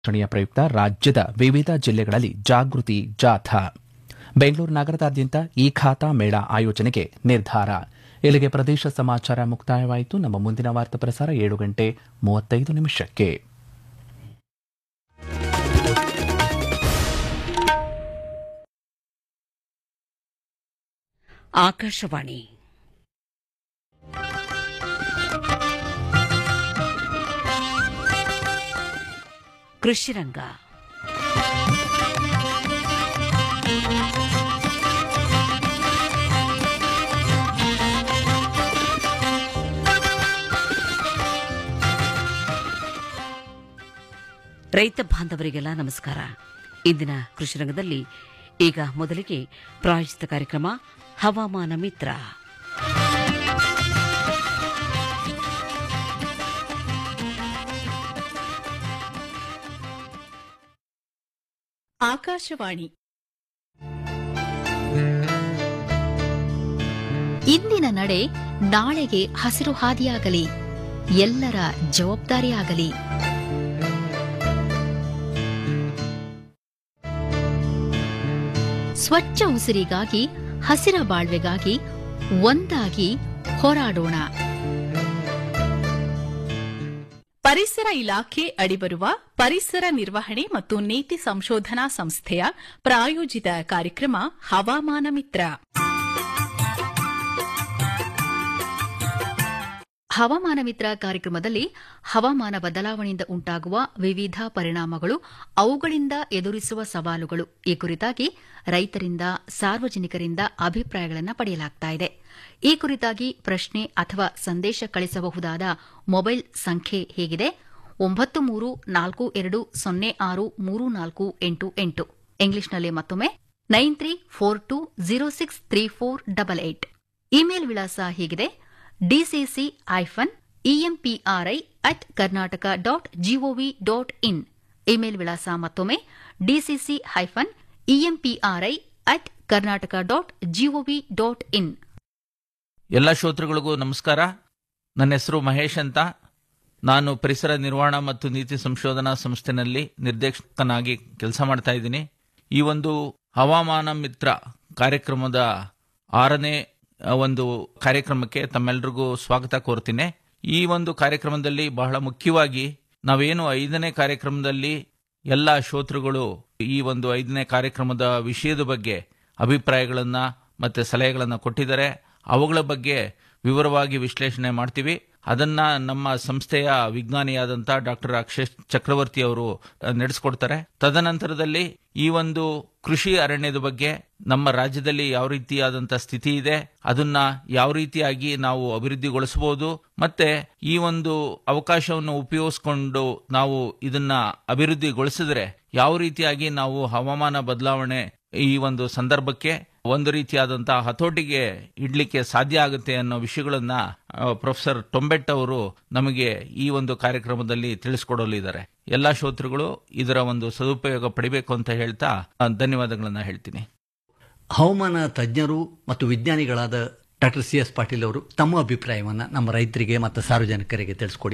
ದಿನಾಚರಣೆಯ ಪ್ರಯುಕ್ತ ರಾಜ್ಯದ ವಿವಿಧ ಜಿಲ್ಲೆಗಳಲ್ಲಿ ಜಾಗೃತಿ ಜಾಥಾ ಬೆಂಗಳೂರು ನಗರದಾದ್ಯಂತ ಈ ಖಾತಾ ಮೇಳ ಆಯೋಜನೆಗೆ ನಿರ್ಧಾರ ಇಲ್ಲಿಗೆ ಪ್ರದೇಶ ಸಮಾಚಾರ ಮುಕ್ತಾಯವಾಯಿತು ನಮ್ಮ ಮುಂದಿನ ವಾರ್ತಾ ಪ್ರಸಾರ ಏಳು ಗಂಟೆ ಮೂವತ್ತೈದು ನಿಮಿಷಕ್ಕೆ ಆಕಾಶವಾಣಿ ಕೃಷಿರಂಗ ರೈತ ಬಾಂಧವರಿಗೆಲ್ಲ ನಮಸ್ಕಾರ ಇಂದಿನ ಕೃಷಿರಂಗದಲ್ಲಿ ಈಗ ಮೊದಲಿಗೆ ಪ್ರಾಯೋಜಿತ ಕಾರ್ಯಕ್ರಮ ಹವಾಮಾನ ಮಿತ್ರ ಆಕಾಶವಾಣಿ ಇಂದಿನ ನಡೆ ನಾಳೆಗೆ ಹಸಿರು ಹಾದಿಯಾಗಲಿ ಎಲ್ಲರ ಜವಾಬ್ದಾರಿಯಾಗಲಿ ಸ್ವಚ್ಛ ಉಸಿರಿಗಾಗಿ ಹಸಿರ ಬಾಳ್ವೆಗಾಗಿ ಒಂದಾಗಿ ಹೋರಾಡೋಣ ಪರಿಸರ ಇಲಾಖೆ ಅಡಿಬರುವ ಪರಿಸರ ನಿರ್ವಹಣೆ ಮತ್ತು ನೀತಿ ಸಂಶೋಧನಾ ಸಂಸ್ಥೆಯ ಪ್ರಾಯೋಜಿತ ಕಾರ್ಯಕ್ರಮ ಹವಾಮಾನ ಮಿತ್ರ ಹವಾಮಾನ ಮಿತ್ರ ಕಾರ್ಯಕ್ರಮದಲ್ಲಿ ಹವಾಮಾನ ಬದಲಾವಣೆಯಿಂದ ಉಂಟಾಗುವ ವಿವಿಧ ಪರಿಣಾಮಗಳು ಅವುಗಳಿಂದ ಎದುರಿಸುವ ಸವಾಲುಗಳು ಈ ಕುರಿತಾಗಿ ರೈತರಿಂದ ಸಾರ್ವಜನಿಕರಿಂದ ಅಭಿಪ್ರಾಯಗಳನ್ನು ಪಡೆಯಲಾಗುತ್ತಿದೆ ಈ ಕುರಿತಾಗಿ ಪ್ರಶ್ನೆ ಅಥವಾ ಸಂದೇಶ ಕಳಿಸಬಹುದಾದ ಮೊಬೈಲ್ ಸಂಖ್ಯೆ ಹೇಗಿದೆ ಒಂಬತ್ತು ಮೂರು ನಾಲ್ಕು ಎರಡು ಸೊನ್ನೆ ಆರು ಮೂರು ನಾಲ್ಕು ಎಂಟು ಎಂಟು ಇಂಗ್ಲಿಷ್ನಲ್ಲಿ ಮತ್ತೊಮ್ಮೆ nine three four two zero six three four double eight email ವಿಳಾಸ ಹೀಗಿದೆ DCC hyphen EMPRI at Karnataka dot gov dot in email ವಿಳಾಸ ಮತ್ತೊಮ್ಮೆ DCC hyphen EMPRI at Karnataka dot gov dot in ಎಲ್ಲ ಶ್ರೋತೃಗಳಿಗೂ ನಮಸ್ಕಾರ ನನ್ನ ಹೆಸರು ಮಹೇಶ್ ಅಂತ ನಾನು ಪರಿಸರ ನಿರ್ವಹಣಾ ಮತ್ತು ನೀತಿ ಸಂಶೋಧನಾ ಸಂಸ್ಥೆನಲ್ಲಿ ನಿರ್ದೇಶಕನಾಗಿ ಕೆಲಸ ಮಾಡ್ತಾ ಇದ್ದೀನಿ ಈ ಒಂದು ಹವಾಮಾನ ಮಿತ್ರ ಕಾರ್ಯಕ್ರಮದ ಆರನೇ ಆ, ಒಂದು ಕಾರ್ಯಕ್ರಮಕ್ಕೆ ತಮ್ಮೆಲ್ಲರಿಗೂ ಸ್ವಾಗತ ಕೋರ್ತೀನಿ ಈ ಒಂದು ಕಾರ್ಯಕ್ರಮದಲ್ಲಿ ಬಹಳ ಮುಖ್ಯವಾಗಿ ನಾವೇನು ಐದನೇ ಕಾರ್ಯಕ್ರಮದಲ್ಲಿ ಎಲ್ಲ ಶ್ರೋತೃಗಳು ಈ ಒಂದು ಐದನೇ ಕಾರ್ಯಕ್ರಮದ ವಿಷಯದ ಬಗ್ಗೆ ಅಭಿಪ್ರಾಯಗಳನ್ನ ಮತ್ತೆ ಸಲಹೆಗಳನ್ನ ಕೊಟ್ಟಿದ್ದಾರೆ ಅವುಗಳ ಬಗ್ಗೆ ವಿವರವಾಗಿ ವಿಶ್ಲೇಷಣೆ ಮಾಡ್ತೀವಿ ಅದನ್ನ ನಮ್ಮ ಸಂಸ್ಥೆಯ ವಿಜ್ಞಾನಿಯಾದಂಥ ಡಾಕ್ಟರ್ ಅಕ್ಷಯ್ ಚಕ್ರವರ್ತಿ ಅವರು ನಡೆಸ್ಕೊಡ್ತಾರೆ ತದನಂತರದಲ್ಲಿ ಈ ಒಂದು ಕೃಷಿ ಅರಣ್ಯದ ಬಗ್ಗೆ ನಮ್ಮ ರಾಜ್ಯದಲ್ಲಿ ಯಾವ ರೀತಿಯಾದಂಥ ಸ್ಥಿತಿ ಇದೆ ಅದನ್ನ ಯಾವ ರೀತಿಯಾಗಿ ನಾವು ಅಭಿವೃದ್ಧಿಗೊಳಿಸಬಹುದು ಮತ್ತೆ ಈ ಒಂದು ಅವಕಾಶವನ್ನು ಉಪಯೋಗಿಸ್ಕೊಂಡು ನಾವು ಇದನ್ನ ಅಭಿವೃದ್ಧಿಗೊಳಿಸಿದ್ರೆ ಯಾವ ರೀತಿಯಾಗಿ ನಾವು ಹವಾಮಾನ ಬದಲಾವಣೆ ಈ ಒಂದು ಸಂದರ್ಭಕ್ಕೆ ಒಂದು ರೀತಿಯಾದಂತಹ ಹತೋಟಿಗೆ ಇಡ್ಲಿಕ್ಕೆ ಸಾಧ್ಯ ಆಗುತ್ತೆ ಅನ್ನೋ ವಿಷಯಗಳನ್ನ ಆ, ಪ್ರೊಫೆಸರ್ ಟೊಂಬೆಟ್ ಅವರು ನಮಗೆ ಈ ಒಂದು ಕಾರ್ಯಕ್ರಮದಲ್ಲಿ ತಿಳಿಸ್ಕೊಡಲಿದ್ದಾರೆ ಎಲ್ಲಾ ಶ್ರೋತೃಗಳು ಇದರ ಒಂದು ಸದುಪಯೋಗ ಪಡಿಬೇಕು ಅಂತ ಹೇಳ್ತಾ ಆ, ಧನ್ಯವಾದಗಳನ್ನ ಹೇಳ್ತೀನಿ ಹವಾಮಾನ ತಜ್ಞರು ಮತ್ತು ವಿಜ್ಞಾನಿಗಳಾದ ಡಾಕ್ಟರ್ ಸಿ ಎಸ್ ಪಾಟೀಲ್ ಅವರು ತಮ್ಮ ಅಭಿಪ್ರಾಯವನ್ನು ನಮ್ಮ ರೈತರಿಗೆ ಮತ್ತು ಸಾರ್ವಜನಿಕರಿಗೆ ತಿಳಿಸ್ಕೊಡಿ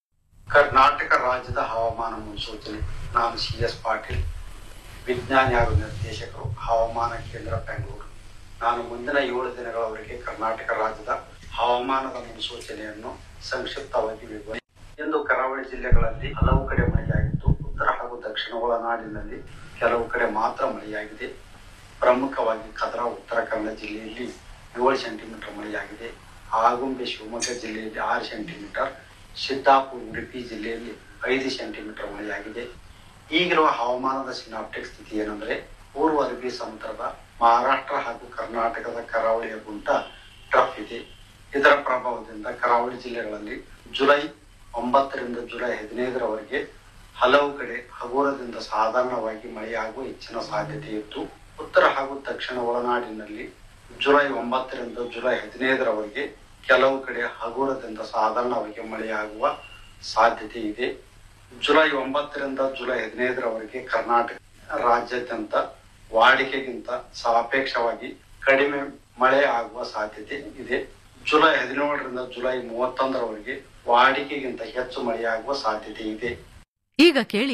ಕರ್ನಾಟಕ ರಾಜ್ಯದ ಹವಾಮಾನ ಮುನ್ಸೂಚನೆ ನಾನು ಸಿ ಎಸ್ ಪಾಟೀಲ್ ವಿಜ್ಞಾನಿ ಹಾಗೂ ನಿರ್ದೇಶಕರು ಹವಾಮಾನ ಕೇಂದ್ರ ಬೆಂಗಳೂರು ನಾನು ಮುಂದಿನ ಏಳು ದಿನಗಳವರೆಗೆ ಕರ್ನಾಟಕ ರಾಜ್ಯದ ಹವಾಮಾನದ ಮುನ್ಸೂಚನೆಯನ್ನು ಸಂಕ್ಷಿಪ್ತವಾಗಿ ವಿವರಿ ಇಂದು ಕರಾವಳಿ ಜಿಲ್ಲೆಗಳಲ್ಲಿ ಹಲವು ಕಡೆ ಮಳೆಯಾಗಿದ್ದು ಉತ್ತರ ಹಾಗೂ ದಕ್ಷಿಣ ಒಳನಾಡಿನಲ್ಲಿ ಕೆಲವು ಕಡೆ ಮಾತ್ರ ಮಳೆಯಾಗಿದೆ ಪ್ರಮುಖವಾಗಿ ಕದರ ಉತ್ತರ ಕನ್ನಡ ಜಿಲ್ಲೆಯಲ್ಲಿ ಏಳು ಸೆಂಟಿಮೀಟರ್ ಮಳೆಯಾಗಿದೆ ಆಗುಂಬೆ ಶಿವಮೊಗ್ಗ ಜಿಲ್ಲೆಯಲ್ಲಿ ಆರು ಸೆಂಟಿಮೀಟರ್ ಸಿದ್ದಾಪುರ ಉಡುಪಿ ಜಿಲ್ಲೆಯಲ್ಲಿ ಐದು ಸೆಂಟಿಮೀಟರ್ ಮಳೆಯಾಗಿದೆ ಈಗಿರುವ ಹವಾಮಾನದ ಸಿನಾಪ್ಟಿಕ್ ಸ್ಥಿತಿ ಏನೆಂದರೆ ಪೂರ್ವ ಅರಬ್ಬಿ ಸಮುದ್ರದ ಮಹಾರಾಷ್ಟ್ರ ಹಾಗೂ ಕರ್ನಾಟಕದ ಕರಾವಳಿಯ ಗುಂಟ ಟ್ರಫ್ ಇದೆ ಇದರ ಪ್ರಭಾವದಿಂದ ಕರಾವಳಿ ಜಿಲ್ಲೆಗಳಲ್ಲಿ ಜುಲೈ ಒಂಬತ್ತರಿಂದ ಜುಲೈ ಹದಿನೈದರವರೆಗೆ ಹಲವು ಕಡೆ ಹಗುರದಿಂದ ಸಾಧಾರಣವಾಗಿ ಮಳೆಯಾಗುವ ಹೆಚ್ಚಿನ ಸಾಧ್ಯತೆ ಇತ್ತು ಉತ್ತರ ಹಾಗೂ ದಕ್ಷಿಣ ಒಳನಾಡಿನಲ್ಲಿ ಜುಲೈ ಒಂಬತ್ತರಿಂದ ಜುಲೈ ಹದಿನೈದರವರೆಗೆ ಕೆಲವು ಕಡೆ ಹಗುರದಿಂದ ಸಾಧಾರಣವಾಗಿ ಮಳೆಯಾಗುವ ಸಾಧ್ಯತೆ ಇದೆ ಜುಲೈ ಒಂಬತ್ತರಿಂದ ಜುಲೈ ಹದಿನೈದರವರೆಗೆ ಕರ್ನಾಟಕ ರಾಜ್ಯಾದ್ಯಂತ ವಾಡಿಕೆಗಿಂತ ಸಾಪೇಕ್ಷವಾಗಿ ಕಡಿಮೆ ಮಳೆ ಆಗುವ ಸಾಧ್ಯತೆ ಇದೆ ಜುಲೈ ಹದಿನೇಳರಿಂದ ಜುಲೈ ಮೂವತ್ತೊಂದರವರೆಗೆ ವಾಡಿಕೆಗಿಂತ ಹೆಚ್ಚು ಮಳೆಯಾಗುವ ಸಾಧ್ಯತೆ ಇದೆ ಈಗ ಕೇಳಿ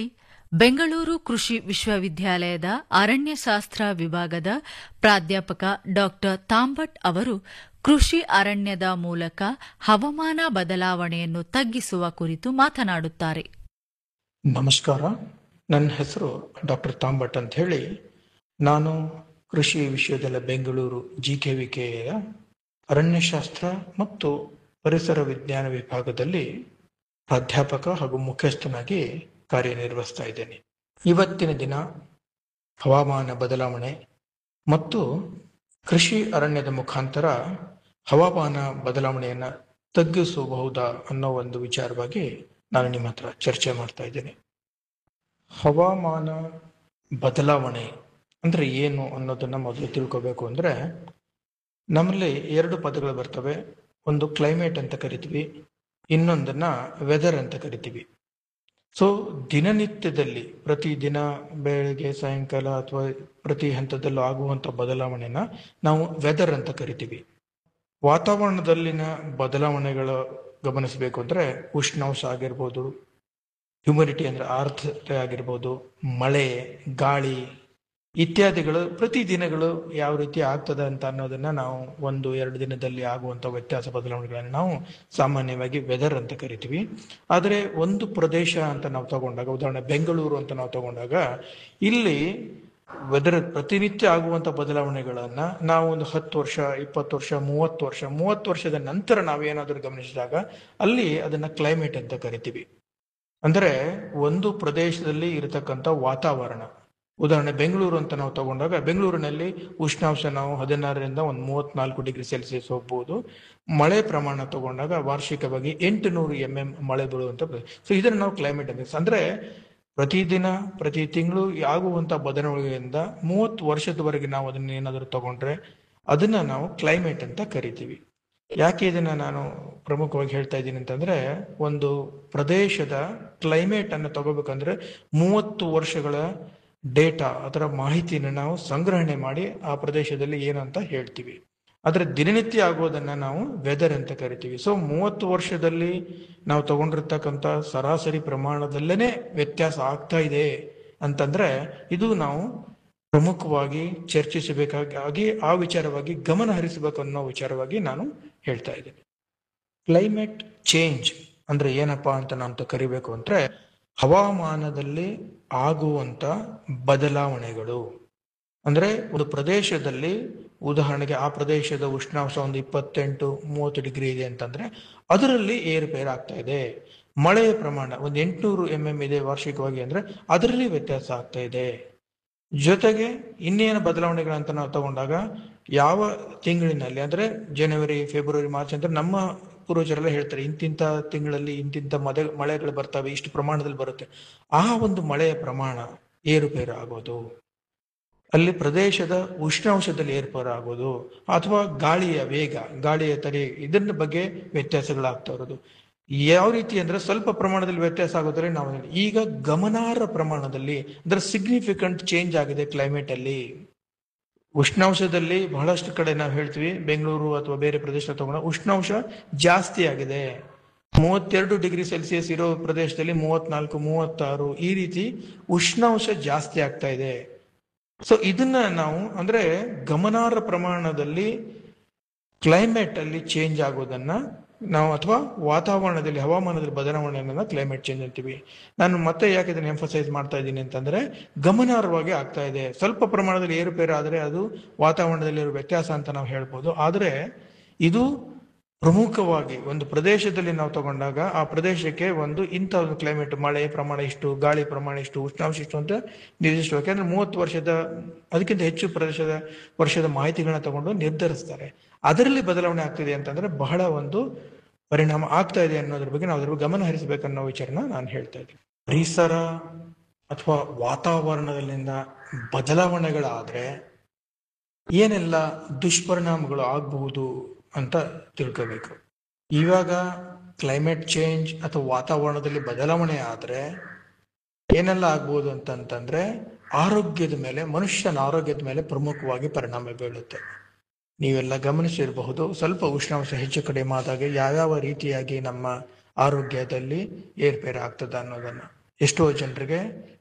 ಬೆಂಗಳೂರು ಕೃಷಿ ವಿಶ್ವವಿದ್ಯಾಲಯದ ಅರಣ್ಯಶಾಸ್ತ್ರ ವಿಭಾಗದ ಪ್ರಾಧ್ಯಾಪಕ ಡಾ ತಾಂಬಟ್ ಅವರು ಕೃಷಿ ಅರಣ್ಯದ ಮೂಲಕ ಹವಾಮಾನ ಬದಲಾವಣೆಯನ್ನು ತಗ್ಗಿಸುವ ಕುರಿತು ಮಾತನಾಡುತ್ತಾರೆ ನಮಸ್ಕಾರ ನನ್ನ ಹೆಸರು ಡಾಕ್ಟರ್ ತಾಂಬಟ್ ಅಂತ ಹೇಳಿ ನಾನು ಕೃಷಿ ವಿಶ್ವವಿದ್ಯಾಲಯ ಬೆಂಗಳೂರು ಜಿ ಕೆ ವಿ ಕೆಯ ಅರಣ್ಯಶಾಸ್ತ್ರ ಮತ್ತು ಪರಿಸರ ವಿಜ್ಞಾನ ವಿಭಾಗದಲ್ಲಿ ಪ್ರಾಧ್ಯಾಪಕ ಹಾಗೂ ಮುಖ್ಯಸ್ಥನಾಗಿ ಕಾರ್ಯನಿರ್ವಹಿಸ್ತಾ ಇದ್ದೇನೆ ಇವತ್ತಿನ ದಿನ ಹವಾಮಾನ ಬದಲಾವಣೆ ಮತ್ತು ಕೃಷಿ ಅರಣ್ಯದ ಮುಖಾಂತರ ಹವಾಮಾನ ಬದಲಾವಣೆಯನ್ನು ತಗ್ಗಿಸಬಹುದಾ ಅನ್ನೋ ಒಂದು ವಿಚಾರವಾಗಿ ನಾನು ನಿಮ್ಮ ಹತ್ರ ಚರ್ಚೆ ಮಾಡ್ತಾ ಇದ್ದೇನೆ ಹವಾಮಾನ ಬದಲಾವಣೆ ಅಂದ್ರೆ ಏನು ಅನ್ನೋದನ್ನ ಮೊದಲು ತಿಳ್ಕೋಬೇಕು ಅಂದ್ರೆ ನಮ್ಮಲ್ಲಿ ಎರಡು ಪದಗಳು ಬರ್ತವೆ ಒಂದು ಕ್ಲೈಮೇಟ್ ಅಂತ ಕರಿತೀವಿ ಇನ್ನೊಂದನ್ನ ವೆದರ್ ಅಂತ ಕರಿತೀವಿ ಸೊ ದಿನನಿತ್ಯದಲ್ಲಿ ಪ್ರತಿ ದಿನ ಬೆಳಗ್ಗೆ ಸಾಯಂಕಾಲ ಅಥವಾ ಪ್ರತಿ ಹಂತದಲ್ಲೂ ಆಗುವಂತ ಬದಲಾವಣೆನ ನಾವು ವೆದರ್ ಅಂತ ಕರಿತೀವಿ ವಾತಾವರಣದಲ್ಲಿನ ಬದಲಾವಣೆಗಳ ಗಮನಿಸಬೇಕು ಅಂದ್ರೆ ಉಷ್ಣಾಂಶ ಆಗಿರ್ಬೋದು ಹ್ಯುಮಿಡಿಟಿ ಅಂದ್ರೆ ಆರ್ದ್ರತೆ ಆಗಿರ್ಬೋದು ಮಳೆ ಗಾಳಿ ಇತ್ಯಾದಿಗಳು ಪ್ರತಿ ದಿನಗಳು ಯಾವ ರೀತಿ ಆಗ್ತದೆ ಅಂತ ಅನ್ನೋದನ್ನ ನಾವು ಒಂದು ಎರಡು ದಿನದಲ್ಲಿ ಆಗುವಂತ ವ್ಯತ್ಯಾಸ ಬದಲಾವಣೆಗಳನ್ನು ನಾವು ಸಾಮಾನ್ಯವಾಗಿ ವೆದರ್ ಅಂತ ಕರಿತೀವಿ ಆದರೆ ಒಂದು ಪ್ರದೇಶ ಅಂತ ನಾವು ತಗೊಂಡಾಗ ಉದಾಹರಣೆ ಬೆಂಗಳೂರು ಅಂತ ನಾವು ತಗೊಂಡಾಗ ಇಲ್ಲಿ ವೆದರ್ ಪ್ರತಿನಿತ್ಯ ಆಗುವಂತ ಬದಲಾವಣೆಗಳನ್ನ ನಾವು ಒಂದು ಹತ್ತು ವರ್ಷ ಇಪ್ಪತ್ತು ವರ್ಷ ಮೂವತ್ತು ವರ್ಷ ಮೂವತ್ತು ವರ್ಷದ ನಂತರ ನಾವೇನಾದ್ರೂ ಗಮನಿಸಿದಾಗ ಅಲ್ಲಿ ಅದನ್ನ ಕ್ಲೈಮೇಟ್ ಅಂತ ಕರಿತೀವಿ ಅಂದ್ರೆ ಒಂದು ಪ್ರದೇಶದಲ್ಲಿ ಇರತಕ್ಕಂತ ವಾತಾವರಣ ಉದಾಹರಣೆ ಬೆಂಗಳೂರು ಅಂತ ನಾವು ತಗೊಂಡಾಗ ಬೆಂಗಳೂರಿನಲ್ಲಿ ಉಷ್ಣಾಂಶ ನಾವು ಹದಿನಾರರಿಂದ ಒಂದು ಮೂವತ್ನಾಲ್ಕು ಡಿಗ್ರಿ ಸೆಲ್ಸಿಯಸ್ ಹೋಗ್ಬೋದು ಮಳೆ ಪ್ರಮಾಣ ತಗೊಂಡಾಗ ವಾರ್ಷಿಕವಾಗಿ ಎಂಟು ನೂರು ಎಂ ಎಂ ಮಳೆ ಬೀಳುವಂತ ಸೊ ಇದನ್ನ ನಾವು ಕ್ಲೈಮೇಟ್ ಅಂತ ಅಂದ್ರೆ ಪ್ರತಿದಿನ ಪ್ರತಿ ತಿಂಗಳು ಆಗುವಂತ ಬದಲಾವಣೆಯಿಂದ ಮೂವತ್ತು ವರ್ಷದವರೆಗೆ ನಾವು ಅದನ್ನ ಏನಾದರೂ ತಗೊಂಡ್ರೆ ಅದನ್ನ ನಾವು ಕ್ಲೈಮೇಟ್ ಅಂತ ಕರಿತೀವಿ ಯಾಕೆ ಇದನ್ನ ನಾನು ಪ್ರಮುಖವಾಗಿ ಹೇಳ್ತಾ ಇದ್ದೀನಿ ಅಂತಂದ್ರೆ ಒಂದು ಪ್ರದೇಶದ ಕ್ಲೈಮೇಟ್ ಅನ್ನು ತಗೋಬೇಕಂದ್ರೆ ಮೂವತ್ತು ವರ್ಷಗಳ ಡೇಟಾ ಅದರ ಮಾಹಿತಿನ ನಾವು ಸಂಗ್ರಹಣೆ ಮಾಡಿ ಆ ಪ್ರದೇಶದಲ್ಲಿ ಏನಂತ ಹೇಳ್ತೀವಿ ಆದ್ರೆ ದಿನನಿತ್ಯ ಆಗೋದನ್ನ ನಾವು ವೆದರ್ ಅಂತ ಕರಿತೀವಿ ಸೊ ಮೂವತ್ತು ವರ್ಷದಲ್ಲಿ ನಾವು ತಗೊಂಡಿರ್ತಕ್ಕಂಥ ಸರಾಸರಿ ಪ್ರಮಾಣದಲ್ಲೇನೆ ವ್ಯತ್ಯಾಸ ಆಗ್ತಾ ಇದೆ ಅಂತಂದ್ರೆ ಇದು ನಾವು ಪ್ರಮುಖವಾಗಿ ಚರ್ಚಿಸಬೇಕಾಗಿ ಆ ವಿಚಾರವಾಗಿ ಗಮನ ಹರಿಸಬೇಕು ಅನ್ನೋ ವಿಚಾರವಾಗಿ ನಾನು ಹೇಳ್ತಾ ಇದ್ದೇನೆ ಕ್ಲೈಮೇಟ್ ಚೇಂಜ್ ಅಂದ್ರೆ ಏನಪ್ಪಾ ಅಂತ ನಾವು ಕರಿಬೇಕು ಅಂದ್ರೆ ಹವಾಮಾನದಲ್ಲಿ ಆಗುವಂತ ಬದಲಾವಣೆಗಳು ಅಂದ್ರೆ ಒಂದು ಪ್ರದೇಶದಲ್ಲಿ ಉದಾಹರಣೆಗೆ ಆ ಪ್ರದೇಶದ ಉಷ್ಣಾಂಶ ಒಂದು ಇಪ್ಪತ್ತೆಂಟು ಮೂವತ್ತು ಡಿಗ್ರಿ ಇದೆ ಅಂತಂದ್ರೆ ಅದರಲ್ಲಿ ಏರುಪೇರು ಆಗ್ತಾ ಇದೆ ಮಳೆಯ ಪ್ರಮಾಣ ಒಂದು ಎಂಟುನೂರು ಎಂ ಎಂ ಇದೆ ವಾರ್ಷಿಕವಾಗಿ ಅಂದ್ರೆ ಅದರಲ್ಲಿ ವ್ಯತ್ಯಾಸ ಆಗ್ತಾ ಇದೆ ಜೊತೆಗೆ ಇನ್ನೇನು ಬದಲಾವಣೆಗಳಂತ ನಾವು ತಗೊಂಡಾಗ ಯಾವ ತಿಂಗಳಿನಲ್ಲಿ ಅಂದ್ರೆ ಜನವರಿ ಫೆಬ್ರವರಿ ಮಾರ್ಚ್ ಅಂತ ನಮ್ಮ ಪೂರ್ವಜರೆಲ್ಲ ಹೇಳ್ತಾರೆ ಇಂತಿಂತ ತಿಂಗಳಲ್ಲಿ ಇಂತಿಂತ ಮದೆ ಮಳೆಗಳು ಬರ್ತವೆ ಇಷ್ಟು ಪ್ರಮಾಣದಲ್ಲಿ ಬರುತ್ತೆ ಆ ಒಂದು ಮಳೆಯ ಪ್ರಮಾಣ ಏರುಪೇರು ಆಗೋದು ಅಲ್ಲಿ ಪ್ರದೇಶದ ಉಷ್ಣಾಂಶದಲ್ಲಿ ಏರ್ಪೇರು ಆಗೋದು ಅಥವಾ ಗಾಳಿಯ ವೇಗ ಗಾಳಿಯ ತಡೆ ಇದನ್ನ ಬಗ್ಗೆ ವ್ಯತ್ಯಾಸಗಳಾಗ್ತಾ ಇರೋದು ಯಾವ ರೀತಿ ಅಂದ್ರೆ ಸ್ವಲ್ಪ ಪ್ರಮಾಣದಲ್ಲಿ ವ್ಯತ್ಯಾಸ ಆಗೋದ್ರೆ ನಾವು ಈಗ ಗಮನಾರ್ಹ ಪ್ರಮಾಣದಲ್ಲಿ ಅಂದ್ರೆ ಸಿಗ್ನಿಫಿಕೆಂಟ್ ಚೇಂಜ್ ಆಗಿದೆ ಕ್ಲೈಮೇಟ್ ಅಲ್ಲಿ ಉಷ್ಣಾಂಶದಲ್ಲಿ ಬಹಳಷ್ಟು ಕಡೆ ನಾವು ಹೇಳ್ತೀವಿ ಬೆಂಗಳೂರು ಅಥವಾ ಬೇರೆ ಪ್ರದೇಶ ತಗೊಂಡ ಉಷ್ಣಾಂಶ ಜಾಸ್ತಿ ಆಗಿದೆ ಮೂವತ್ತೆರಡು ಡಿಗ್ರಿ ಸೆಲ್ಸಿಯಸ್ ಇರೋ ಪ್ರದೇಶದಲ್ಲಿ ಮೂವತ್ನಾಲ್ಕು ಮೂವತ್ತಾರು ಈ ರೀತಿ ಉಷ್ಣಾಂಶ ಜಾಸ್ತಿ ಆಗ್ತಾ ಇದೆ ಸೊ ಇದನ್ನ ನಾವು ಅಂದ್ರೆ ಗಮನಾರ್ಹ ಪ್ರಮಾಣದಲ್ಲಿ ಕ್ಲೈಮೇಟ್ ಅಲ್ಲಿ ಚೇಂಜ್ ಆಗೋದನ್ನ ನಾವು ಅಥವಾ ವಾತಾವರಣದಲ್ಲಿ ಹವಾಮಾನದಲ್ಲಿ ಬದಲಾವಣೆಯನ್ನ ಕ್ಲೈಮೇಟ್ ಚೇಂಜ್ ಅಂತೀವಿ ನಾನು ಮತ್ತೆ ಯಾಕೆ ಇದನ್ನ ಎಂಫಸೈಸ್ ಮಾಡ್ತಾ ಇದ್ದೀನಿ ಅಂತಂದ್ರೆ ಗಮನಾರ್ಹವಾಗಿ ಆಗ್ತಾ ಇದೆ ಸ್ವಲ್ಪ ಪ್ರಮಾಣದಲ್ಲಿ ಏರುಪೇರು ಆದರೆ ಅದು ವಾತಾವರಣದಲ್ಲಿರೋ ವ್ಯತ್ಯಾಸ ಅಂತ ನಾವು ಹೇಳ್ಬೋದು ಆದ್ರೆ ಇದು ಪ್ರಮುಖವಾಗಿ ಒಂದು ಪ್ರದೇಶದಲ್ಲಿ ನಾವು ತಗೊಂಡಾಗ ಆ ಪ್ರದೇಶಕ್ಕೆ ಒಂದು ಇಂಥ ಒಂದು ಕ್ಲೈಮೇಟ್ ಮಳೆ ಪ್ರಮಾಣ ಇಷ್ಟು ಗಾಳಿ ಪ್ರಮಾಣ ಇಷ್ಟು ಉಷ್ಣಾಂಶ ಇಷ್ಟು ಅಂತ ನಿರ್ದಿಷ್ಟವಾಗಿ ಯಾಕಂದ್ರೆ ಮೂವತ್ತು ವರ್ಷದ ಅದಕ್ಕಿಂತ ಹೆಚ್ಚು ಪ್ರದೇಶದ ವರ್ಷದ ಮಾಹಿತಿಗಳನ್ನ ತಗೊಂಡು ನಿರ್ಧರಿಸ್ತಾರೆ ಅದರಲ್ಲಿ ಬದಲಾವಣೆ ಆಗ್ತಿದೆ ಅಂತಂದ್ರೆ ಬಹಳ ಒಂದು ಪರಿಣಾಮ ಆಗ್ತಾ ಇದೆ ಅನ್ನೋದ್ರ ಬಗ್ಗೆ ನಾವು ಅದ್ರ ಬಗ್ಗೆ ಗಮನ ಹರಿಸಬೇಕನ್ನೋ ವಿಚಾರನ ನಾನು ಹೇಳ್ತಾ ಇದ್ದೀನಿ ಪರಿಸರ ಅಥವಾ ವಾತಾವರಣದಲ್ಲಿಂದ ಬದಲಾವಣೆಗಳಾದ್ರೆ ಏನೆಲ್ಲ ದುಷ್ಪರಿಣಾಮಗಳು ಆಗಬಹುದು ಅಂತ ತಿಳ್ಕೋಬೇಕು ಇವಾಗ ಕ್ಲೈಮೇಟ್ ಚೇಂಜ್ ಅಥವಾ ವಾತಾವರಣದಲ್ಲಿ ಬದಲಾವಣೆ ಆದ್ರೆ ಏನೆಲ್ಲ ಆಗ್ಬೋದು ಅಂತಂತಂದ್ರೆ ಆರೋಗ್ಯದ ಮೇಲೆ ಮನುಷ್ಯನ ಆರೋಗ್ಯದ ಮೇಲೆ ಪ್ರಮುಖವಾಗಿ ಪರಿಣಾಮ ಬೀಳುತ್ತೆ ನೀವೆಲ್ಲ ಗಮನಿಸಿರಬಹುದು ಸ್ವಲ್ಪ ಉಷ್ಣಾಂಶ ಹೆಚ್ಚು ಕಡಿಮೆ ಆದಾಗ ಯಾವ್ಯಾವ ರೀತಿಯಾಗಿ ನಮ್ಮ ಆರೋಗ್ಯದಲ್ಲಿ ಏರ್ಪೇರು ಆಗ್ತದೆ ಅನ್ನೋದನ್ನ ಎಷ್ಟೋ ಜನರಿಗೆ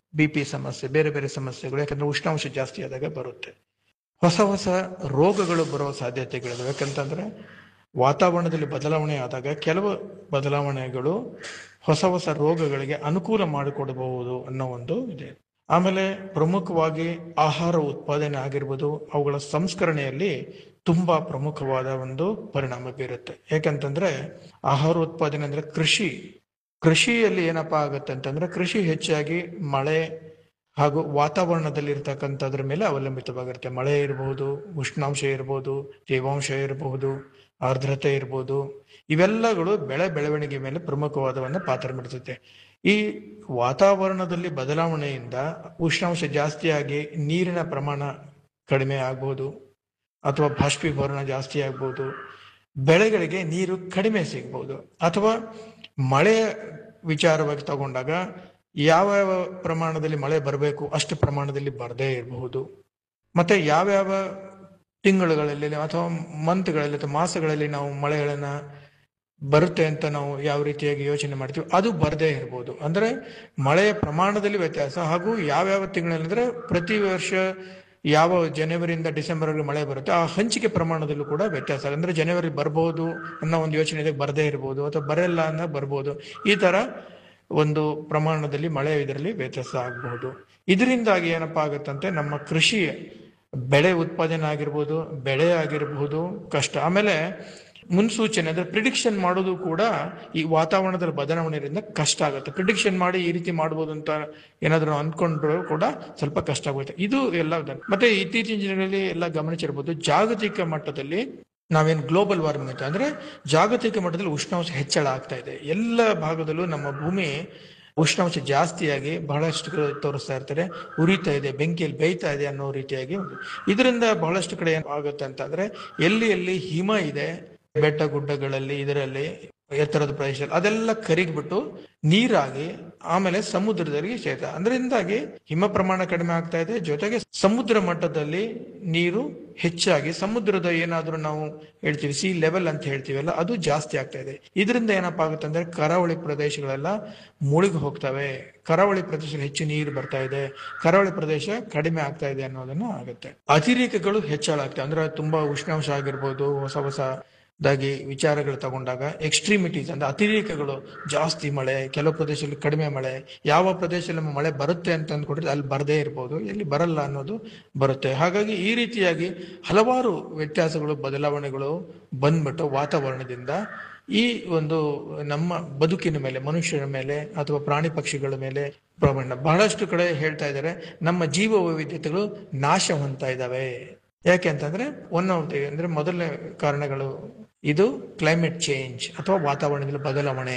ಬಿ ಪಿ ಸಮಸ್ಯೆ ಬೇರೆ ಬೇರೆ ಸಮಸ್ಯೆಗಳು ಯಾಕಂದ್ರೆ ಉಷ್ಣಾಂಶ ಜಾಸ್ತಿ ಆದಾಗ ಬರುತ್ತೆ ಹೊಸ ಹೊಸ ರೋಗಗಳು ಬರೋ ಸಾಧ್ಯತೆಗಳಿವೆ ಯಾಕಂತಂದ್ರೆ ವಾತಾವರಣದಲ್ಲಿ ಬದಲಾವಣೆ ಆದಾಗ ಕೆಲವು ಬದಲಾವಣೆಗಳು ಹೊಸ ಹೊಸ ರೋಗಗಳಿಗೆ ಅನುಕೂಲ ಮಾಡಿಕೊಡಬಹುದು ಅನ್ನೋ ಒಂದು ಇದೆ ಆಮೇಲೆ ಪ್ರಮುಖವಾಗಿ ಆಹಾರ ಉತ್ಪಾದನೆ ಆಗಿರ್ಬೋದು ಅವುಗಳ ಸಂಸ್ಕರಣೆಯಲ್ಲಿ ತುಂಬಾ ಪ್ರಮುಖವಾದ ಒಂದು ಪರಿಣಾಮ ಬೀರುತ್ತೆ ಯಾಕಂತಂದ್ರೆ ಆಹಾರ ಉತ್ಪಾದನೆ ಅಂದ್ರೆ ಕೃಷಿ ಕೃಷಿಯಲ್ಲಿ ಏನಪ್ಪಾ ಆಗುತ್ತೆ ಅಂತಂದ್ರೆ ಕೃಷಿ ಹೆಚ್ಚಾಗಿ ಮಳೆ ಹಾಗೂ ವಾತಾವರಣದಲ್ಲಿ ಇರ್ತಕ್ಕಂಥದ್ರ ಮೇಲೆ ಅವಲಂಬಿತವಾಗಿರುತ್ತೆ ಮಳೆ ಇರಬಹುದು ಉಷ್ಣಾಂಶ ಇರಬಹುದು ತೇವಾಂಶ ಇರಬಹುದು ಆರ್ದ್ರತೆ ಇರಬಹುದು ಇವೆಲ್ಲಗಳು ಬೆಳೆ ಬೆಳವಣಿಗೆ ಮೇಲೆ ಪ್ರಮುಖವಾದವನ್ನ ಪಾತ್ರ ಮಾಡ್ತೈತೆ ಈ ವಾತಾವರಣದಲ್ಲಿ ಬದಲಾವಣೆಯಿಂದ ಉಷ್ಣಾಂಶ ಜಾಸ್ತಿಯಾಗಿ ನೀರಿನ ಪ್ರಮಾಣ ಕಡಿಮೆ ಆಗ್ಬೋದು ಅಥವಾ ಬಾಷ್ಪೀಭವನ ಜಾಸ್ತಿ ಆಗ್ಬೋದು ಬೆಳೆಗಳಿಗೆ ನೀರು ಕಡಿಮೆ ಸಿಗ್ಬೋದು ಅಥವಾ ಮಳೆಯ ವಿಚಾರವಾಗಿ ತಗೊಂಡಾಗ ಯಾವ ಯಾವ ಪ್ರಮಾಣದಲ್ಲಿ ಮಳೆ ಬರಬೇಕು ಅಷ್ಟು ಪ್ರಮಾಣದಲ್ಲಿ ಬರದೇ ಇರಬಹುದು ಮತ್ತೆ ಯಾವ್ಯಾವ ತಿಂಗಳುಗಳಲ್ಲಿ ಅಥವಾ ಮಂತ್ಗಳಲ್ಲಿ ಅಥವಾ ಮಾಸಗಳಲ್ಲಿ ನಾವು ಮಳೆಗಳನ್ನ ಬರುತ್ತೆ ಅಂತ ನಾವು ಯಾವ ರೀತಿಯಾಗಿ ಯೋಚನೆ ಮಾಡ್ತೀವಿ ಅದು ಬರದೇ ಇರ್ಬೋದು ಅಂದ್ರೆ ಮಳೆಯ ಪ್ರಮಾಣದಲ್ಲಿ ವ್ಯತ್ಯಾಸ ಹಾಗೂ ಯಾವ್ಯಾವ ತಿಂಗಳಲ್ಲಿ ಅಂದ್ರೆ ಪ್ರತಿ ವರ್ಷ ಯಾವ ಜನವರಿಯಿಂದ ಡಿಸೆಂಬರ್ ವರೆಗೆ ಮಳೆ ಬರುತ್ತೆ ಆ ಹಂಚಿಕೆ ಪ್ರಮಾಣದಲ್ಲೂ ಕೂಡ ವ್ಯತ್ಯಾಸ ಅಂದ್ರೆ ಜನವರಿ ಬರ್ಬೋದು ಅನ್ನೋ ಒಂದು ಯೋಚನೆ ಇದೆ ಬರದೇ ಇರ್ಬೋದು ಅಥವಾ ಬರಲ್ಲ ಅನ್ನೋ ಬರ್ಬೋದು ಈ ತರ ಒಂದು ಪ್ರಮಾಣದಲ್ಲಿ ಮಳೆ ಇದರಲ್ಲಿ ವ್ಯತ್ಯಾಸ ಆಗಬಹುದು ಇದರಿಂದಾಗಿ ಏನಪ್ಪಾ ಆಗುತ್ತಂತೆ ನಮ್ಮ ಕೃಷಿ ಬೆಳೆ ಉತ್ಪಾದನೆ ಆಗಿರ್ಬೋದು ಬೆಳೆ ಆಗಿರಬಹುದು ಕಷ್ಟ ಆಮೇಲೆ ಮುನ್ಸೂಚನೆ ಅಂದ್ರೆ ಪ್ರಿಡಿಕ್ಷನ್ ಮಾಡೋದು ಕೂಡ ಈ ವಾತಾವರಣದಲ್ಲಿ ಬದಲಾವಣೆಯಿಂದ ಕಷ್ಟ ಆಗುತ್ತೆ ಪ್ರಿಡಿಕ್ಷನ್ ಮಾಡಿ ಈ ರೀತಿ ಮಾಡ್ಬೋದು ಅಂತ ಏನಾದ್ರು ಅಂದ್ಕೊಂಡ್ರು ಕೂಡ ಸ್ವಲ್ಪ ಕಷ್ಟ ಆಗುತ್ತೆ ಇದು ಎಲ್ಲ ಇದೆ. ಮತ್ತೆ ಇತ್ತೀಚಿನ ದಿನಗಳಲ್ಲಿ ಎಲ್ಲ ಗಮನಿಸಿರ್ಬೋದು ಜಾಗತಿಕ ಮಟ್ಟದಲ್ಲಿ ನಾವೇನು ಗ್ಲೋಬಲ್ ವಾರ್ಮಿಂಗ್ ಅಂತ ಅಂದ್ರೆ ಜಾಗತಿಕ ಮಟ್ಟದಲ್ಲಿ ಉಷ್ಣಾಂಶ ಹೆಚ್ಚಳ ಆಗ್ತಾ ಇದೆ ಎಲ್ಲ ಭಾಗದಲ್ಲೂ ನಮ್ಮ ಭೂಮಿ ಉಷ್ಣಾಂಶ ಜಾಸ್ತಿಯಾಗಿ ಬಹಳಷ್ಟು ಕಡೆ ತೋರಿಸ್ತಾ ಇರ್ತಾರೆ ಉರಿತಾ ಇದೆ ಬೆಂಕಿಯಲ್ಲಿ ಬೇಯ್ತಾ ಇದೆ ಅನ್ನೋ ರೀತಿಯಾಗಿ ಒಂದು ಇದರಿಂದ ಬಹಳಷ್ಟು ಕಡೆ ಏನ್ ಆಗುತ್ತೆ ಅಂತಂದ್ರೆ ಎಲ್ಲಿ ಎಲ್ಲಿ ಹಿಮ ಇದೆ ಬೆಟ್ಟ ಗುಡ್ಡಗಳಲ್ಲಿ ಇದರಲ್ಲಿ ಎತ್ತರದ ಪ್ರದೇಶದಲ್ಲಿ ಅದೆಲ್ಲ ಕರಿಗ್ಬಿಟ್ಟು ನೀರಾಗಿ ಆಮೇಲೆ ಸಮುದ್ರದಲ್ಲಿ ಸೇತ ಅದರಿಂದಾಗಿ ಹಿಮ ಪ್ರಮಾಣ ಕಡಿಮೆ ಆಗ್ತಾ ಇದೆ ಜೊತೆಗೆ ಸಮುದ್ರ ಮಟ್ಟದಲ್ಲಿ ನೀರು ಹೆಚ್ಚಾಗಿ ಸಮುದ್ರದ ಏನಾದ್ರೂ ನಾವು ಹೇಳ್ತೀವಿ ಸಿ ಲೆವೆಲ್ ಅಂತ ಹೇಳ್ತೀವಲ್ಲ ಅದು ಜಾಸ್ತಿ ಆಗ್ತಾ ಇದೆ ಇದರಿಂದ ಏನಪ್ಪಾ ಆಗುತ್ತೆ ಅಂದ್ರೆ ಕರಾವಳಿ ಪ್ರದೇಶಗಳೆಲ್ಲ ಮುಳುಗಿ ಹೋಗ್ತವೆ ಕರಾವಳಿ ಪ್ರದೇಶದಲ್ಲಿ ಹೆಚ್ಚು ನೀರು ಬರ್ತಾ ಇದೆ ಕರಾವಳಿ ಪ್ರದೇಶ ಕಡಿಮೆ ಆಗ್ತಾ ಇದೆ ಅನ್ನೋದನ್ನ ಆಗುತ್ತೆ ಅತಿರೇಕಗಳು ಹೆಚ್ಚಳ ಆಗ್ತವೆ ಅಂದ್ರೆ ತುಂಬಾ ಉಷ್ಣಾಂಶ ಆಗಿರ್ಬೋದು ಹೊಸ ಹೊಸ ದಾಗಿ ವಿಚಾರಗಳು ತಗೊಂಡಾಗ ಎಕ್ಸ್ಟ್ರೀಮಿಟೀಸ್ ಅಂದ್ರೆ ಅತಿರೇಕಗಳು ಜಾಸ್ತಿ ಮಳೆ ಕೆಲವು ಪ್ರದೇಶದಲ್ಲಿ ಕಡಿಮೆ ಮಳೆ ಯಾವ ಪ್ರದೇಶದಲ್ಲಿ ಮಳೆ ಬರುತ್ತೆ ಅಂತ ಅಂದ್ಕೊಂಡ್ರೆ ಅಲ್ಲಿ ಬರದೇ ಇರ್ಬೋದು ಎಲ್ಲಿ ಬರಲ್ಲ ಅನ್ನೋದು ಬರುತ್ತೆ ಹಾಗಾಗಿ ಈ ರೀತಿಯಾಗಿ ಹಲವಾರು ವ್ಯತ್ಯಾಸಗಳು ಬದಲಾವಣೆಗಳು ಬಂದ್ಬಿಟ್ಟು ವಾತಾವರಣದಿಂದ ಈ ಒಂದು ನಮ್ಮ ಬದುಕಿನ ಮೇಲೆ ಮನುಷ್ಯರ ಮೇಲೆ ಅಥವಾ ಪ್ರಾಣಿ ಪಕ್ಷಿಗಳ ಮೇಲೆ ಪ್ರಮಾಣ ಬಹಳಷ್ಟು ಕಡೆ ಹೇಳ್ತಾ ಇದ್ದಾರೆ ನಮ್ಮ ಜೀವ ವೈವಿಧ್ಯತೆಗಳು ನಾಶ ಹೊಂದ್ತಾ ಇದ್ದಾವೆ ಯಾಕೆ ಅಂತಂದ್ರೆ ಒನ್ ಆಫ್ ದಿ ಅಂದ್ರೆ ಮೊದಲನೇ ಕಾರಣಗಳು ಇದು ಕ್ಲೈಮೇಟ್ ಚೇಂಜ್ ಅಥವಾ ವಾತಾವರಣದಲ್ಲಿ ಬದಲಾವಣೆ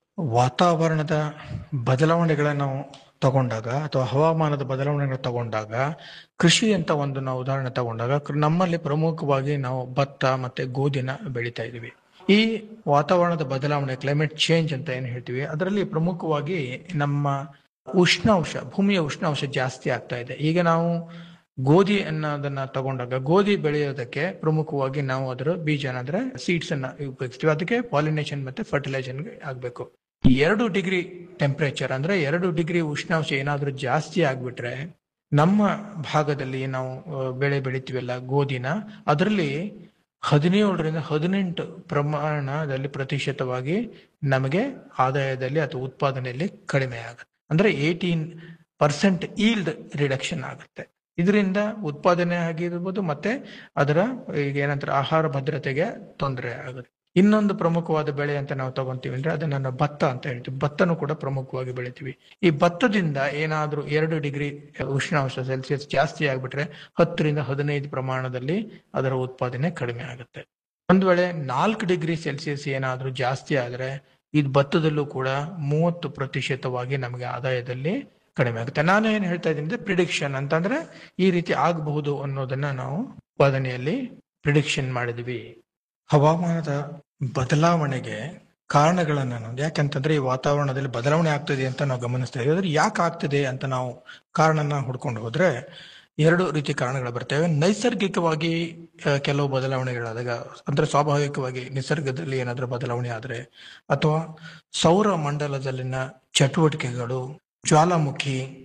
ವಾತಾವರಣದ ಬದಲಾವಣೆಗಳನ್ನ ನಾವು ತಗೊಂಡಾಗ ಅಥವಾ ಹವಾಮಾನದ ಬದಲಾವಣೆಗಳು ತಗೊಂಡಾಗ ಕೃಷಿ ಅಂತ ಒಂದು ನಾವು ಉದಾಹರಣೆ ತಗೊಂಡಾಗ ಕೃ- ನಮ್ಮಲ್ಲಿ ಪ್ರಮುಖವಾಗಿ ನಾವು ಭತ್ತ ಮತ್ತೆ ಗೋಧಿನ ಬೆಳಿತಾ ಇದೀವಿ ಈ ವಾತಾವರಣದ ಬದಲಾವಣೆ ಕ್ಲೈಮೇಟ್ ಚೇಂಜ್ ಅಂತ ಏನ್ ಹೇಳ್ತೀವಿ ಅದರಲ್ಲಿ ಪ್ರಮುಖವಾಗಿ ನಮ್ಮ ಉಷ್ಣಾಂಶ ಭೂಮಿಯ ಉಷ್ಣಾಂಶ ಜಾಸ್ತಿ ಆಗ್ತಾ ಇದೆ ಈಗ ನಾವು ಗೋಧಿ ಅನ್ನೋದನ್ನ ತಗೊಂಡಾಗ ಗೋಧಿ ಬೆಳೆಯೋದಕ್ಕೆ ಪ್ರಮುಖವಾಗಿ ನಾವು ಅದರ ಬೀಜನ ಅಂದ್ರೆ ಸೀಡ್ಸ್ ಅನ್ನ ಉಪಯೋಗಿಸ್ತೀವಿ ಅದಕ್ಕೆ ಪಾಲಿನೇಷನ್ ಮತ್ತೆ ಫರ್ಟಿಲೈಸೇಷನ್ ಆಗ್ಬೇಕು ಎರಡು ಡಿಗ್ರಿ ಟೆಂಪರೇಚರ್ ಅಂದ್ರೆ ಎರಡು ಡಿಗ್ರಿ ಉಷ್ಣಾಂಶ ಏನಾದ್ರೂ ಜಾಸ್ತಿ ಆಗ್ಬಿಟ್ರೆ ನಮ್ಮ ಭಾಗದಲ್ಲಿ ನಾವು ಆ, ಬೆಳೆ ಬೆಳಿತೀವಲ್ಲ ಗೋಧಿನ ಅದರಲ್ಲಿ ಹದಿನೇಳರಿಂದ ಹದಿನೆಂಟು ಪ್ರಮಾಣದಲ್ಲಿ ಪ್ರತಿಶತವಾಗಿ ನಮಗೆ ಆದಾಯದಲ್ಲಿ ಅಥವಾ ಉತ್ಪಾದನೆಯಲ್ಲಿ ಕಡಿಮೆ ಆಗುತ್ತೆ ಅಂದ್ರೆ ಏಯ್ಟೀನ್ ಪರ್ಸೆಂಟ್ ಈಲ್ಡ್ ರಿಡಕ್ಷನ್ ಆಗುತ್ತೆ ಇದರಿಂದ ಉತ್ಪಾದನೆ ಆಗಿರ್ಬೋದು ಮತ್ತೆ ಅದರ ಈಗ ಏನಂತಾರೆ ಆಹಾರ ಭದ್ರತೆಗೆ ತೊಂದರೆ ಆಗುತ್ತೆ ಇನ್ನೊಂದು ಪ್ರಮುಖವಾದ ಬೆಳೆ ಅಂತ ನಾವು ತಗೊಂತೀವಿ ಅಂದ್ರೆ ಅದನ್ನ ನಾವು ಭತ್ತ ಅಂತ ಹೇಳ್ತೀವಿ ಭತ್ತನೂ ಕೂಡ ಪ್ರಮುಖವಾಗಿ ಬೆಳಿತೀವಿ ಈ ಭತ್ತದಿಂದ ಏನಾದ್ರೂ ಎರಡು ಡಿಗ್ರಿ ಉಷ್ಣಾಂಶ ಸೆಲ್ಸಿಯಸ್ ಜಾಸ್ತಿ ಆಗ್ಬಿಟ್ರೆ ಹತ್ತರಿಂದ ಹದಿನೈದು ಪ್ರಮಾಣದಲ್ಲಿ ಅದರ ಉತ್ಪಾದನೆ ಕಡಿಮೆ ಆಗುತ್ತೆ ಒಂದ್ ವೇಳೆ ನಾಲ್ಕು ಡಿಗ್ರಿ ಸೆಲ್ಸಿಯಸ್ ಏನಾದ್ರೂ ಜಾಸ್ತಿ ಆದ್ರೆ ಇದು ಭತ್ತದಲ್ಲೂ ಕೂಡ ಮೂವತ್ತು ಪ್ರತಿಶತವಾಗಿ ನಮಗೆ ಆದಾಯದಲ್ಲಿ ಕಡಿಮೆ ಆಗುತ್ತೆ ನಾನು ಏನ್ ಹೇಳ್ತಾ ಇದ್ದೀನಿ ಅಂದ್ರೆ ಪ್ರಿಡಿಕ್ಷನ್ ಅಂತಂದ್ರೆ ಈ ರೀತಿ ಆಗಬಹುದು ಅನ್ನೋದನ್ನ ನಾವು ಉತ್ಪಾದನೆಯಲ್ಲಿ ಪ್ರಿಡಿಕ್ಷನ್ ಮಾಡಿದ್ವಿ ಹವಾಮಾನದ ಬದಲಾವಣೆಗೆ ಕಾರಣಗಳನ್ನ ನಾವು ಯಾಕಂತಂದ್ರೆ ಈ ವಾತಾವರಣದಲ್ಲಿ ಬದಲಾವಣೆ ಆಗ್ತದೆ ಅಂತ ನಾವು ಗಮನಿಸ್ತಾ ಇದ್ದೀವಿ ಆದ್ರೆ ಯಾಕೆ ಆಗ್ತದೆ ಅಂತ ನಾವು ಕಾರಣನ ಹುಡ್ಕೊಂಡು ಹೋದ್ರೆ ಎರಡು ರೀತಿ ಕಾರಣಗಳು ಬರ್ತವೆ ನೈಸರ್ಗಿಕವಾಗಿ ಆ, ಕೆಲವು ಬದಲಾವಣೆಗಳಾದಾಗ ಅಂದ್ರೆ ಸ್ವಾಭಾವಿಕವಾಗಿ ನಿಸರ್ಗದಲ್ಲಿ ಏನಾದ್ರೂ ಬದಲಾವಣೆ ಆದ್ರೆ ಅಥವಾ ಸೌರ ಮಂಡಲದಲ್ಲಿನ ಚಟುವಟಿಕೆಗಳು ಜ್ವಾಲಾಮುಖಿ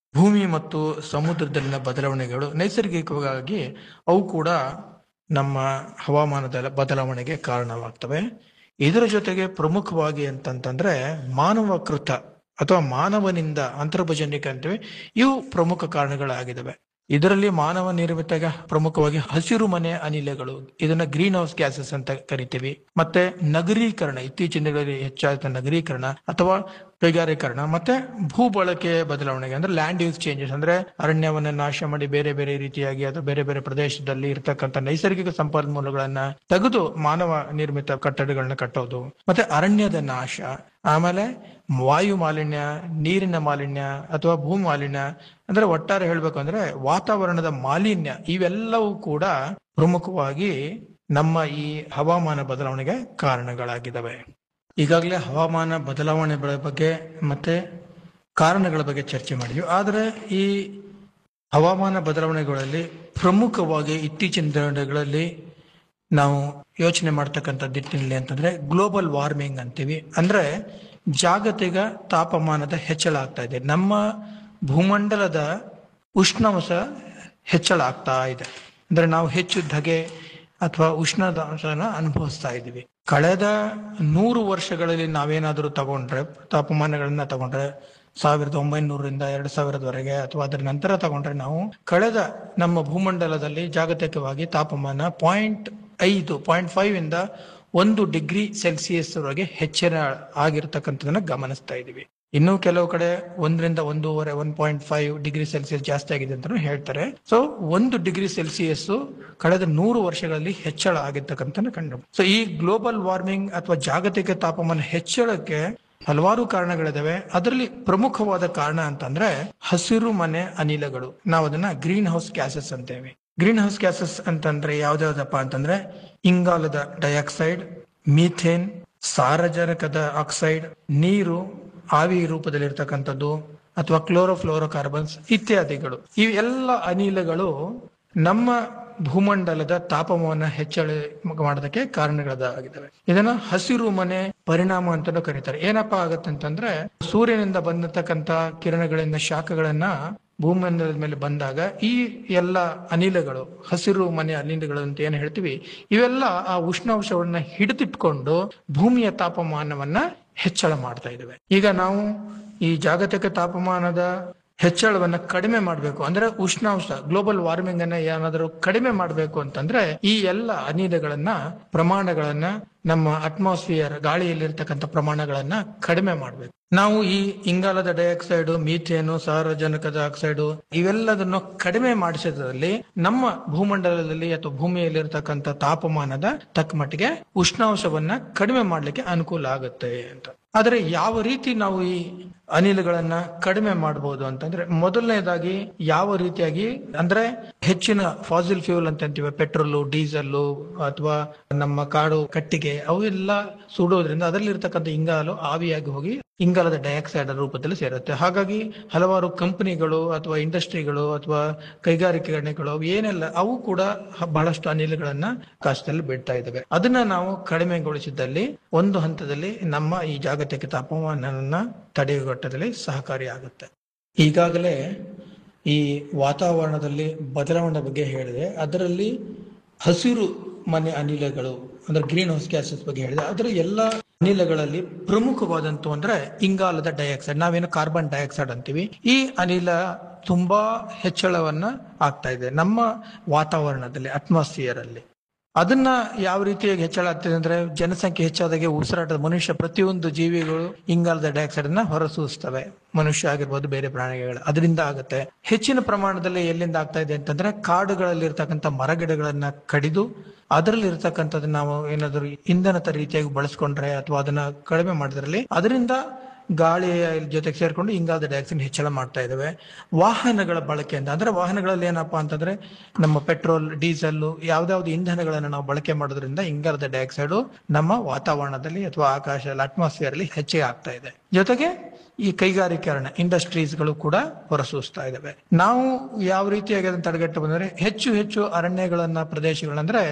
ಭೂಮಿ ಮತ್ತು ಸಮುದ್ರದಲ್ಲಿನ ಬದಲಾವಣೆಗಳು ನೈಸರ್ಗಿಕವಾಗಿ ಅವು ಕೂಡ ನಮ್ಮ ಹವಾಮಾನದ ಬದಲಾವಣೆಗೆ ಕಾರಣವಾಗ್ತವೆ ಇದರ ಜೊತೆಗೆ ಪ್ರಮುಖವಾಗಿ ಅಂತಂತಂದ್ರೆ ಮಾನವ ಕೃತ ಅಥವಾ ಮಾನವನಿಂದ ಅಂತರ್ಭಜನಿಕ ಅಂತೀವಿ ಇವು ಪ್ರಮುಖ ಕಾರಣಗಳಾಗಿದ್ದಾವೆ ಇದರಲ್ಲಿ ಮಾನವ ನಿರ್ಮಿತ ಪ್ರಮುಖವಾಗಿ ಹಸಿರು ಮನೆ ಅನಿಲಗಳು ಇದನ್ನ ಗ್ರೀನ್ ಹೌಸ್ ಗ್ಯಾಸಸ್ ಅಂತ ಕರಿತೀವಿ ಮತ್ತೆ ನಗರೀಕರಣ ಇತ್ತೀಚಿನ ದಿನಗಳಲ್ಲಿ ಹೆಚ್ಚಾದ ನಗರೀಕರಣ ಅಥವಾ ಕೈಗಾರೀಕರಣ ಮತ್ತೆ ಭೂ ಬಳಕೆ ಬದಲಾವಣೆಗೆ ಅಂದ್ರೆ ಲ್ಯಾಂಡ್ ಯೂಸ್ ಚೇಂಜಸ್ ಅಂದ್ರೆ ಅರಣ್ಯವನ್ನ ನಾಶ ಮಾಡಿ ಬೇರೆ ಬೇರೆ ರೀತಿಯಾಗಿ ಅಥವಾ ಬೇರೆ ಬೇರೆ ಪ್ರದೇಶದಲ್ಲಿ ಇರ್ತಕ್ಕಂಥ ನೈಸರ್ಗಿಕ ಸಂಪನ್ಮೂಲಗಳನ್ನ ತೆಗೆದು ಮಾನವ ನಿರ್ಮಿತ ಕಟ್ಟಡಗಳನ್ನ ಕಟ್ಟೋದು ಮತ್ತೆ ಅರಣ್ಯದ ನಾಶ ಆಮೇಲೆ ವಾಯು ಮಾಲಿನ್ಯ ನೀರಿನ ಮಾಲಿನ್ಯ ಅಥವಾ ಭೂ ಮಾಲಿನ್ಯ ಅಂದ್ರೆ ಒಟ್ಟಾರೆ ಹೇಳ್ಬೇಕು ಅಂದ್ರೆ ವಾತಾವರಣದ ಮಾಲಿನ್ಯ ಇವೆಲ್ಲವೂ ಕೂಡ ಪ್ರಮುಖವಾಗಿ ನಮ್ಮ ಈ ಹವಾಮಾನ ಬದಲಾವಣೆಗೆ ಕಾರಣಗಳಾಗಿದ್ದಾವೆ ಈಗಾಗಲೇ ಹವಾಮಾನ ಬದಲಾವಣೆ ಬಗ್ಗೆ ಮತ್ತೆ ಕಾರಣಗಳ ಬಗ್ಗೆ ಚರ್ಚೆ ಮಾಡಿದ್ವಿ ಆದರೆ ಈ ಹವಾಮಾನ ಬದಲಾವಣೆಗಳಲ್ಲಿ ಪ್ರಮುಖವಾಗಿ ಇತ್ತೀಚಿನ ದಿನಗಳಲ್ಲಿ ನಾವು ಯೋಚನೆ ಮಾಡ್ತಕ್ಕಂಥ ನಿಟ್ಟಿನಲ್ಲಿ ಅಂತಂದ್ರೆ ಗ್ಲೋಬಲ್ ವಾರ್ಮಿಂಗ್ ಅಂತೀವಿ ಅಂದ್ರೆ ಜಾಗತಿಕ ತಾಪಮಾನದ ಹೆಚ್ಚಳ ಆಗ್ತಾ ಇದೆ ನಮ್ಮ ಭೂಮಂಡಲದ ಉಷ್ಣಾಂಶ ಹೆಚ್ಚಳ ಆಗ್ತಾ ಇದೆ ಅಂದ್ರೆ ನಾವು ಹೆಚ್ಚು ಧಗೆ ಅಥವಾ ಉಷ್ಣಾಂಶನ ಅನುಭವಿಸ್ತಾ ಇದ್ದೀವಿ ಕಳೆದ ನೂರು ವರ್ಷಗಳಲ್ಲಿ ನಾವೇನಾದರೂ ತಗೊಂಡ್ರೆ ತಾಪಮಾನಗಳನ್ನ ತಗೊಂಡ್ರೆ ಸಾವಿರದ ಒಂಬೈನೂರರಿಂದ ಎರಡು ಸಾವಿರದವರೆಗೆ ಅಥವಾ ಅದರ ನಂತರ ತಗೊಂಡ್ರೆ ನಾವು ಕಳೆದ ನಮ್ಮ ಭೂಮಂಡಲದಲ್ಲಿ ಜಾಗತಿಕವಾಗಿ ತಾಪಮಾನ ಪಾಯಿಂಟ್ ಐದು ಪಾಯಿಂಟ್ ಫೈವ್ ಇಂದ ಒಂದು ಡಿಗ್ರಿ ಸೆಲ್ಸಿಯಸ್ ವರೆಗೆ ಹೆಚ್ಚಿನ ಆಗಿರ್ತಕ್ಕಂಥದನ್ನ ಗಮನಿಸ್ತಾ ಇದ್ದೀವಿ ಇನ್ನು ಕೆಲವು ಕಡೆ ಒಂದರಿಂದ ಒಂದೂವರೆ one point five degree Celsius ಜಾಸ್ತಿ ಆಗಿದೆ ಅಂತ ಹೇಳ್ತಾರೆ ಸೊ ಒಂದು ಡಿಗ್ರಿ ಸೆಲ್ಸಿಯಸ್ ಕಳೆದ ನೂರು ವರ್ಷಗಳಲ್ಲಿ ಹೆಚ್ಚಳ ಆಗಿರ್ತಕ್ಕಂಥ ಕಂಡು ಸೊ ಈ ಗ್ಲೋಬಲ್ ವಾರ್ಮಿಂಗ್ ಅಥವಾ ಜಾಗತಿಕ ತಾಪಮಾನ ಹೆಚ್ಚಳಕ್ಕೆ ಹಲವಾರು ಕಾರಣಗಳಿದಾವೆ ಅದರಲ್ಲಿ ಪ್ರಮುಖವಾದ ಕಾರಣ ಅಂತಂದ್ರೆ ಹಸಿರು ಮನೆ ಅನಿಲಗಳು ನಾವು ಅದನ್ನ ಗ್ರೀನ್ ಹೌಸ್ ಗ್ಯಾಸಸ್ ಅಂತೇವೆ ಗ್ರೀನ್ ಹೌಸ್ ಗ್ಯಾಸಸ್ ಅಂತಂದ್ರೆ ಯಾವ್ದಾವ್ದಪ್ಪ ಅಂತಂದ್ರೆ ಇಂಗಾಲದ ಡೈಆಕ್ಸೈಡ್ ಮೀಥೇನ್ ಸಾರಜನಕದ ಆಕ್ಸೈಡ್ ನೀರು ಆವಿ ರೂಪದಲ್ಲಿರ್ತಕ್ಕಂಥದ್ದು ಅಥವಾ ಕ್ಲೋರೋಫ್ಲೋರೋಕಾರ್ಬನ್ಸ್ ಇತ್ಯಾದಿಗಳು ಇವೆಲ್ಲ ಅನಿಲಗಳು ನಮ್ಮ ಭೂಮಂಡಲದ ತಾಪಮಾನ ಹೆಚ್ಚಳ ಮಾಡೋದಕ್ಕೆ ಕಾರಣಗಳಾಗಿದ್ದಾವೆ ಇದನ್ನ ಹಸಿರು ಮನೆ ಪರಿಣಾಮ ಅಂತಾನೂ ಕರೀತಾರೆ ಏನಪ್ಪಾ ಆಗತ್ತೆ ಅಂತಂದ್ರೆ ಸೂರ್ಯನಿಂದ ಬಂದಿರತಕ್ಕಂತ ಕಿರಣಗಳಿಂದ ಶಾಖಗಳನ್ನ ಭೂಮಂಡಲದ ಮೇಲೆ ಬಂದಾಗ ಈ ಎಲ್ಲ ಅನಿಲಗಳು ಹಸಿರು ಮನೆ ಅನಿಲಗಳು ಅಂತ ಏನ್ ಹೇಳ್ತೀವಿ ಇವೆಲ್ಲ ಆ ಉಷ್ಣಾಂಶವನ್ನ ಹಿಡಿದಿಟ್ಕೊಂಡು ಭೂಮಿಯ ತಾಪಮಾನವನ್ನ ಹೆಚ್ಚಳ ಮಾಡ್ತಾ ಇದ್ದಾವೆ ಈಗ ನಾವು ಈ ಜಾಗತಿಕ ತಾಪಮಾನದ ಹೆಚ್ಚಳವನ್ನ ಕಡಿಮೆ ಮಾಡಬೇಕು ಅಂದ್ರೆ ಉಷ್ಣಾಂಶ ಗ್ಲೋಬಲ್ ವಾರ್ಮಿಂಗ್ ಅನ್ನ ಏನಾದರೂ ಕಡಿಮೆ ಮಾಡಬೇಕು ಅಂತಂದ್ರೆ ಈ ಎಲ್ಲ ಅನಿಲಗಳನ್ನ ಪ್ರಮಾಣಗಳನ್ನ ನಮ್ಮ ಅಟ್ಮಾಸ್ಫಿಯರ್ ಗಾಳಿಯಲ್ಲಿರ್ತಕ್ಕಂಥ ಪ್ರಮಾಣಗಳನ್ನ ಕಡಿಮೆ ಮಾಡಬೇಕು ನಾವು ಈ ಇಂಗಾಲದ ಡೈಆಕ್ಸೈಡ್ ಮೀಥೇನು ಸಾರಜನಕದ ಆಕ್ಸೈಡ್ ಇವೆಲ್ಲದನ್ನು ಕಡಿಮೆ ಮಾಡಿಸಿದ್ರಲ್ಲಿ ನಮ್ಮ ಭೂಮಂಡಲದಲ್ಲಿ ಅಥವಾ ಭೂಮಿಯಲ್ಲಿರ್ತಕ್ಕಂಥ ತಾಪಮಾನದ ತಕ್ಕ ಮಟ್ಟಿಗೆ ಉಷ್ಣಾಂಶವನ್ನ ಕಡಿಮೆ ಮಾಡ್ಲಿಕ್ಕೆ ಅನುಕೂಲ ಆಗುತ್ತೆ ಅಂತ ಆದ್ರೆ ಯಾವ ರೀತಿ ನಾವು ಈ ಅನಿಲಗಳನ್ನ ಕಡಿಮೆ ಮಾಡಬಹುದು ಅಂತಂದ್ರೆ ಮೊದಲನೇದಾಗಿ ಯಾವ ರೀತಿಯಾಗಿ ಅಂದ್ರೆ ಹೆಚ್ಚಿನ ಫಾಸಿಲ್ ಫ್ಯೂಲ್ ಅಂತ ಅಂತೀವಿ ಪೆಟ್ರೋಲು ಡೀಸೆಲ್ ಅಥವಾ ನಮ್ಮ ಕಾಡು ಕಟ್ಟಿಗೆ ಅವೆಲ್ಲ ಸುಡೋದ್ರಿಂದ ಅದರಲ್ಲಿ ಇರ್ತಕ್ಕಂಥ ಇಂಗಾಲು ಆವಿಯಾಗಿ ಹೋಗಿ ಇಂಗಾಲದ ಡೈಆಕ್ಸೈಡ್ ರೂಪದಲ್ಲಿ ಸೇರುತ್ತೆ ಹಾಗಾಗಿ ಹಲವಾರು ಕಂಪನಿಗಳು ಅಥವಾ ಇಂಡಸ್ಟ್ರಿಗಳು ಅಥವಾ ಕೈಗಾರಿಕೆಗಳು ಏನೆಲ್ಲ ಅವು ಕೂಡ ಬಹಳಷ್ಟು ಅನಿಲಗಳನ್ನ ಆಕಾಶದಲ್ಲಿ ಬಿಡ್ತಾ ಇದ್ದಾವೆ ಅದನ್ನ ನಾವು ಕಡಿಮೆಗೊಳಿಸಿದಲ್ಲಿ ಒಂದು ಹಂತದಲ್ಲಿ ನಮ್ಮ ಈ ಜಾಗತಿಕ ತಾಪಮಾನವನ್ನ ತಡೆಗಟ್ಟದಲ್ಲಿ ಸಹಕಾರಿಯಾಗುತ್ತೆ ಈಗಾಗಲೇ ಈ ವಾತಾವರಣದಲ್ಲಿ ಬದಲಾವಣೆ ಬಗ್ಗೆ ಹೇಳಿದೆ ಅದರಲ್ಲಿ ಹಸಿರು ಮನೆ ಅನಿಲಗಳು ಅಂದ್ರೆ ಗ್ರೀನ್ ಹೌಸ್ ಗ್ಯಾಸಸ್ ಬಗ್ಗೆ ಹೇಳಿದೆ ಅದರ ಎಲ್ಲ ಅನಿಲಗಳಲ್ಲಿ ಪ್ರಮುಖವಾದಂತ ಅಂದ್ರೆ ಇಂಗಾಲದ ಡೈಆಕ್ಸೈಡ್ ನಾವೇನು ಕಾರ್ಬನ್ ಡೈಆಕ್ಸೈಡ್ ಅಂತೀವಿ ಈ ಅನಿಲ ತುಂಬಾ ಹೆಚ್ಚಳವನ್ನ ಆಗ್ತಾ ಇದೆ ನಮ್ಮ ವಾತಾವರಣದಲ್ಲಿ ಅಟ್ಮಾಸ್ಫಿಯರ್ ಅಲ್ಲಿ ಅದನ್ನ ಯಾವ ರೀತಿಯಾಗಿ ಹೆಚ್ಚಳ ಆಗ್ತದೆ ಅಂದ್ರೆ ಜನಸಂಖ್ಯೆ ಹೆಚ್ಚಾದಾಗೆ ಉಸಿರಾಟದ ಮನುಷ್ಯ ಪ್ರತಿಯೊಂದು ಜೀವಿಗಳು ಇಂಗಾಲದ ಡೈಆಕ್ಸೈಡ್ ಅನ್ನ ಹೊರಸೂಸ್ತವೆ ಮನುಷ್ಯ ಆಗಿರ್ಬೋದು ಬೇರೆ ಪ್ರಾಣಿಗಳು ಅದರಿಂದ ಆಗುತ್ತೆ ಹೆಚ್ಚಿನ ಪ್ರಮಾಣದಲ್ಲಿ ಎಲ್ಲಿಂದ ಆಗ್ತಾ ಇದೆ ಅಂತಂದ್ರೆ ಕಾಡುಗಳಲ್ಲಿ ಇರ್ತಕ್ಕಂಥ ಮರಗಿಡಗಳನ್ನ ಕಡಿದು ಅದರಲ್ಲಿ ಇರ್ತಕ್ಕಂಥದ್ದು ನಾವು ಏನಾದರೂ ಇಂಧನದ ರೀತಿಯಾಗಿ ಬಳಸ್ಕೊಂಡ್ರೆ ಅಥವಾ ಅದನ್ನ ಕಡಿಮೆ ಮಾಡಿದ್ರಲ್ಲಿ ಅದರಿಂದ ಗಾಳಿಯ ಜೊತೆಗೆ ಸೇರ್ಕೊಂಡು ಇಂಗಾಲದ ಡೈಆಕ್ಸೈಡ್ ಹೆಚ್ಚಳ ಮಾಡ್ತಾ ಇದಾವೆ ವಾಹನಗಳ ಬಳಕೆಯಿಂದ ಅಂದ್ರೆ ವಾಹನಗಳಲ್ಲಿ ಏನಪ್ಪಾ ಅಂತಂದ್ರೆ ನಮ್ಮ ಪೆಟ್ರೋಲ್ ಡೀಸೆಲ್ ಯಾವ್ದಾವ್ದು ಇಂಧನಗಳನ್ನ ನಾವು ಬಳಕೆ ಮಾಡೋದ್ರಿಂದ ಇಂಗಾಲದ ಡೈಆಕ್ಸೈಡ್ ನಮ್ಮ ವಾತಾವರಣದಲ್ಲಿ ಅಥವಾ ಆಕಾಶದಲ್ಲಿ ಅಟ್ಮಾಸ್ಫಿಯರ್ ಅಲ್ಲಿ ಹೆಚ್ಚಿಗೆ ಆಗ್ತಾ ಇದೆ ಜೊತೆಗೆ ಈ ಕೈಗಾರಿಕರಣ ಇಂಡಸ್ಟ್ರೀಸ್ಗಳು ಕೂಡ ಹೊರಸೂಸ್ತಾ ಇದಾವೆ ನಾವು ಯಾವ ರೀತಿಯಾಗಿ ಅದನ್ನು ತಡೆಗಟ್ಟು ಬಂದ್ರೆ ಹೆಚ್ಚು ಹೆಚ್ಚು ಅರಣ್ಯಗಳನ್ನ ಪ್ರದೇಶಗಳಂದ್ರೆ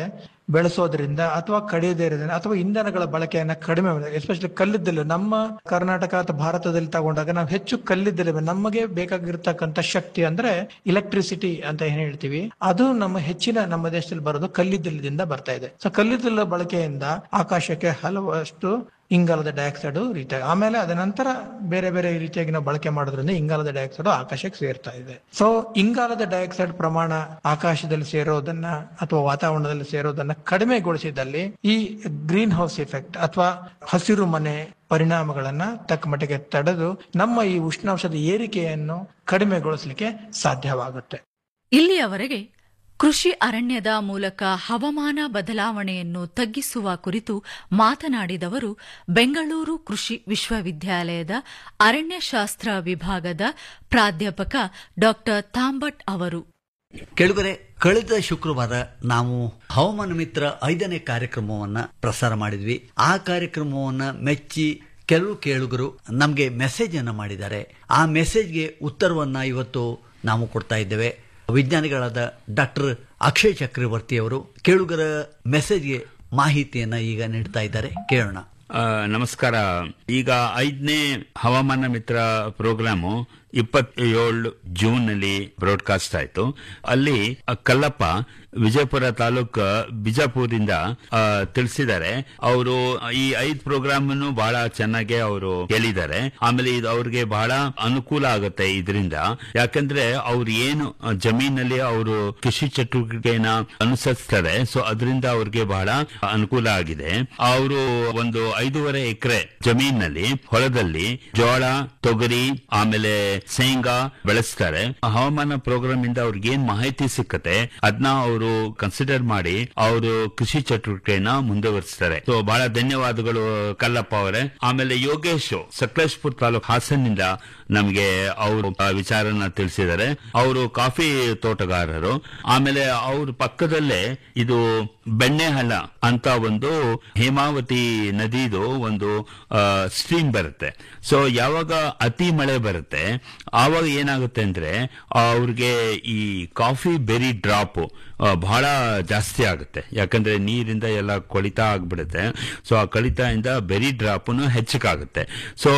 ಬೆಳೆಸೋದ್ರಿಂದ ಅಥವಾ ಕಡಿಯೋದ್ರಿಂದ ಅಥವಾ ಇಂಧನಗಳ ಬಳಕೆಯನ್ನ ಕಡಿಮೆ ಎಸ್ಪೆಷಲಿ ಕಲ್ಲಿದ್ದಲು ನಮ್ಮ ಕರ್ನಾಟಕ ಅಥವಾ ಭಾರತದಲ್ಲಿ ತಗೊಂಡಾಗ ನಾವು ಹೆಚ್ಚು ಕಲ್ಲಿದ್ದಲು ನಮಗೆ ಬೇಕಾಗಿರ್ತಕ್ಕಂಥ ಶಕ್ತಿ ಅಂದ್ರೆ ಇಲೆಕ್ಟ್ರಿಸಿಟಿ ಅಂತ ಏನ್ ಹೇಳ್ತೀವಿ ಅದು ನಮ್ಮ ಹೆಚ್ಚಿನ ನಮ್ಮ ದೇಶದಲ್ಲಿ ಬರೋದು ಕಲ್ಲಿದ್ದಲದಿಂದ ಬರ್ತಾ ಇದೆ ಸೊ ಕಲ್ಲಿದ್ದಲ ಬಳಕೆಯಿಂದ ಆಕಾಶಕ್ಕೆ ಹಲವಷ್ಟು ಇಂಗಾಲದ ಡೈಆಕ್ಸೈಡ್ ರೀಚ್ ಆಮೇಲೆ ಅದ ನಂತರ ಬೇರೆ ಬೇರೆ ರೀತಿಯಾಗಿ ನಾವು ಬಳಕೆ ಮಾಡೋದ್ರಿಂದ ಇಂಗಾಲದ ಡೈಆಕ್ಸೈಡ್ ಆಕಾಶಕ್ಕೆ ಸೇರ್ತಾ ಇದೆ ಸೊ ಇಂಗಾಲದ ಡೈಆಕ್ಸೈಡ್ ಪ್ರಮಾಣ ಆಕಾಶದಲ್ಲಿ ಸೇರೋದನ್ನ ಅಥವಾ ವಾತಾವರಣದಲ್ಲಿ ಸೇರೋದನ್ನ ಕಡಿಮೆಗೊಳಿಸಿದಲ್ಲಿ ಈ ಗ್ರೀನ್ ಹೌಸ್ ಇಫೆಕ್ಟ್ ಅಥವಾ ಹಸಿರು ಮನೆ ಪರಿಣಾಮಗಳನ್ನ ತಕ್ಕ ಮಟ್ಟಿಗೆ ತಡೆದು ನಮ್ಮ ಈ ಉಷ್ಣಾಂಶದ ಏರಿಕೆಯನ್ನು ಕಡಿಮೆಗೊಳಿಸಲಿಕ್ಕೆ ಸಾಧ್ಯವಾಗುತ್ತೆ ಇಲ್ಲಿಯವರೆಗೆ ಕೃಷಿ ಅರಣ್ಯದ ಮೂಲಕ ಹವಾಮಾನ ಬದಲಾವಣೆಯನ್ನು ತಗ್ಗಿಸುವ ಕುರಿತು ಮಾತನಾಡಿದವರು ಬೆಂಗಳೂರು ಕೃಷಿ ವಿಶ್ವವಿದ್ಯಾಲಯದ ಅರಣ್ಯಶಾಸ್ತ್ರ ವಿಭಾಗದ ಪ್ರಾಧ್ಯಾಪಕ ಡಾ ತಾಂಬಟ್ ಅವರು ಕೆಳಗರೆ ಕಳೆದ ಶುಕ್ರವಾರ ನಾವು ಹವಾಮಾನ ಮಿತ್ರ ಐದನೇ ಕಾರ್ಯಕ್ರಮವನ್ನ ಪ್ರಸಾರ ಮಾಡಿದ್ವಿ ಆ ಕಾರ್ಯಕ್ರಮವನ್ನ ಮೆಚ್ಚಿ ಕೆಲವು ಕೇಳುಗರು ನಮಗೆ ಮೆಸೇಜ್ ಅನ್ನ ಮಾಡಿದ್ದಾರೆ ಆ ಮೆಸೇಜ್ಗೆ ಉತ್ತರವನ್ನ ಇವತ್ತು ನಾವು ಕೊಡ್ತಾ ಇದ್ದೇವೆ ವಿಜ್ಞಾನಿಗಳಾದ ಡಾಕ್ಟರ್ ಅಕ್ಷಯ್ ಚಕ್ರವರ್ತಿ ಅವರು ಕೇಳುಗರ ಮೆಸೇಜ್ಗೆ ಮಾಹಿತಿಯನ್ನ ಈಗ ನೀಡ್ತಾ ಇದ್ದಾರೆ ಕೇಳೋಣ ಆ, ನಮಸ್ಕಾರ ಈಗ ಐದನೇ ಹವಾಮಾನ ಮಿತ್ರ ಪ್ರೋಗ್ರಾಮು ಇಪ್ಪತ್ತೇಳು ಜೂನ್ ನಲ್ಲಿ ಬ್ರಾಡ್ಕಾಸ್ಟ್ ಆಯ್ತು ಅಲ್ಲಿ ಆ, ಕಲ್ಲಪ್ಪ ವಿಜಯಪುರ ತಾಲೂಕ್ ಬಿಜಾಪುರಿಂದ ಆ, ತಿಳಿಸಿದ್ದಾರೆ ಅವರು ಈ ಐದ್ ಪ್ರೋಗ್ರಾಮ್ ಅನ್ನು ಬಹಳ ಚೆನ್ನಾಗಿ ಅವರು ಹೇಳಿದ್ದಾರೆ ಆಮೇಲೆ ಇದು ಅವ್ರಿಗೆ ಬಹಳ ಅನುಕೂಲ ಆಗುತ್ತೆ ಇದರಿಂದ ಯಾಕಂದ್ರೆ ಅವ್ರು ಏನು ಆ, ಜಮೀನಲ್ಲಿ ಅವರು ಕೃಷಿ ಚಟುವಟಿಕೆನ ಅನುಸರಿಸ್ತಾರೆ ಸೊ ಅದರಿಂದ ಅವ್ರಿಗೆ ಬಹಳ ಅನುಕೂಲ ಆಗಿದೆ ಅವರು ಒಂದು ಐದೂವರೆ ಎಕರೆ ಜಮೀನಲ್ಲಿ ಹೊಲದಲ್ಲಿ ಜೋಳ ತೊಗರಿ ಆಮೇಲೆ ಶೇಂಗಾ ಬೆಳೆಸ್ತಾರೆ ಹವಾಮಾನ ಪ್ರೋಗ್ರಾಮ್ ಇಂದ ಅವ್ರಿಗೆ ಏನ್ ಮಾಹಿತಿ ಸಿಕ್ಕತ್ತೆ ಅದನ್ನ ಅವರು ಕನ್ಸಿಡರ್ ಮಾಡಿ ಅವರು ಕೃಷಿ ಚಟುವಟಿಕೆನ ಮುಂದುವರಿಸ್ತಾರೆ ಸೊ ಬಹಳ ಧನ್ಯವಾದಗಳು ಕಲ್ಲಪ್ಪ ಅವರೇ ಆಮೇಲೆ ಯೋಗೇಶ್ ಸಕಲೇಶ್ಪುರ್ ತಾಲೂಕ್ ಹಾಸನ್ನಿಂದ ನಮಗೆ ಅವರು ಆ ವಿಚಾರನ ತಿಳಿಸಿದ್ದಾರೆ ಅವರು ಕಾಫಿ ತೋಟಗಾರರು ಆಮೇಲೆ ಅವ್ರ ಪಕ್ಕದಲ್ಲೇ ಇದು ಬೆಣ್ಣೆಹಳ್ಳ ಅಂತ ಒಂದು ಹೇಮಾವತಿ ನದಿದು ಒಂದು ಸ್ಟ್ರೀಮ್ ಬರುತ್ತೆ ಸೊ ಯಾವಾಗ ಅತಿ ಮಳೆ ಬರುತ್ತೆ ಆವಾಗ ಏನಾಗುತ್ತೆ ಅಂದ್ರೆ ಅವ್ರಿಗೆ ಈ ಕಾಫಿ ಬೆರಿ ಡ್ರಾಪ್ ಬಹಳ ಜಾಸ್ತಿ ಆಗುತ್ತೆ ಯಾಕಂದ್ರೆ ನೀರಿಂದ ಎಲ್ಲ ಕೊಳಿತ ಆಗ್ಬಿಡುತ್ತೆ ಸೊ ಆ ಕೊಳಿತದಿಂದ ಬೆರಿ ಡ್ರಾಪ್ನು ಹೆಚ್ಚಕ್ಕಾಗುತ್ತೆ ಸೊ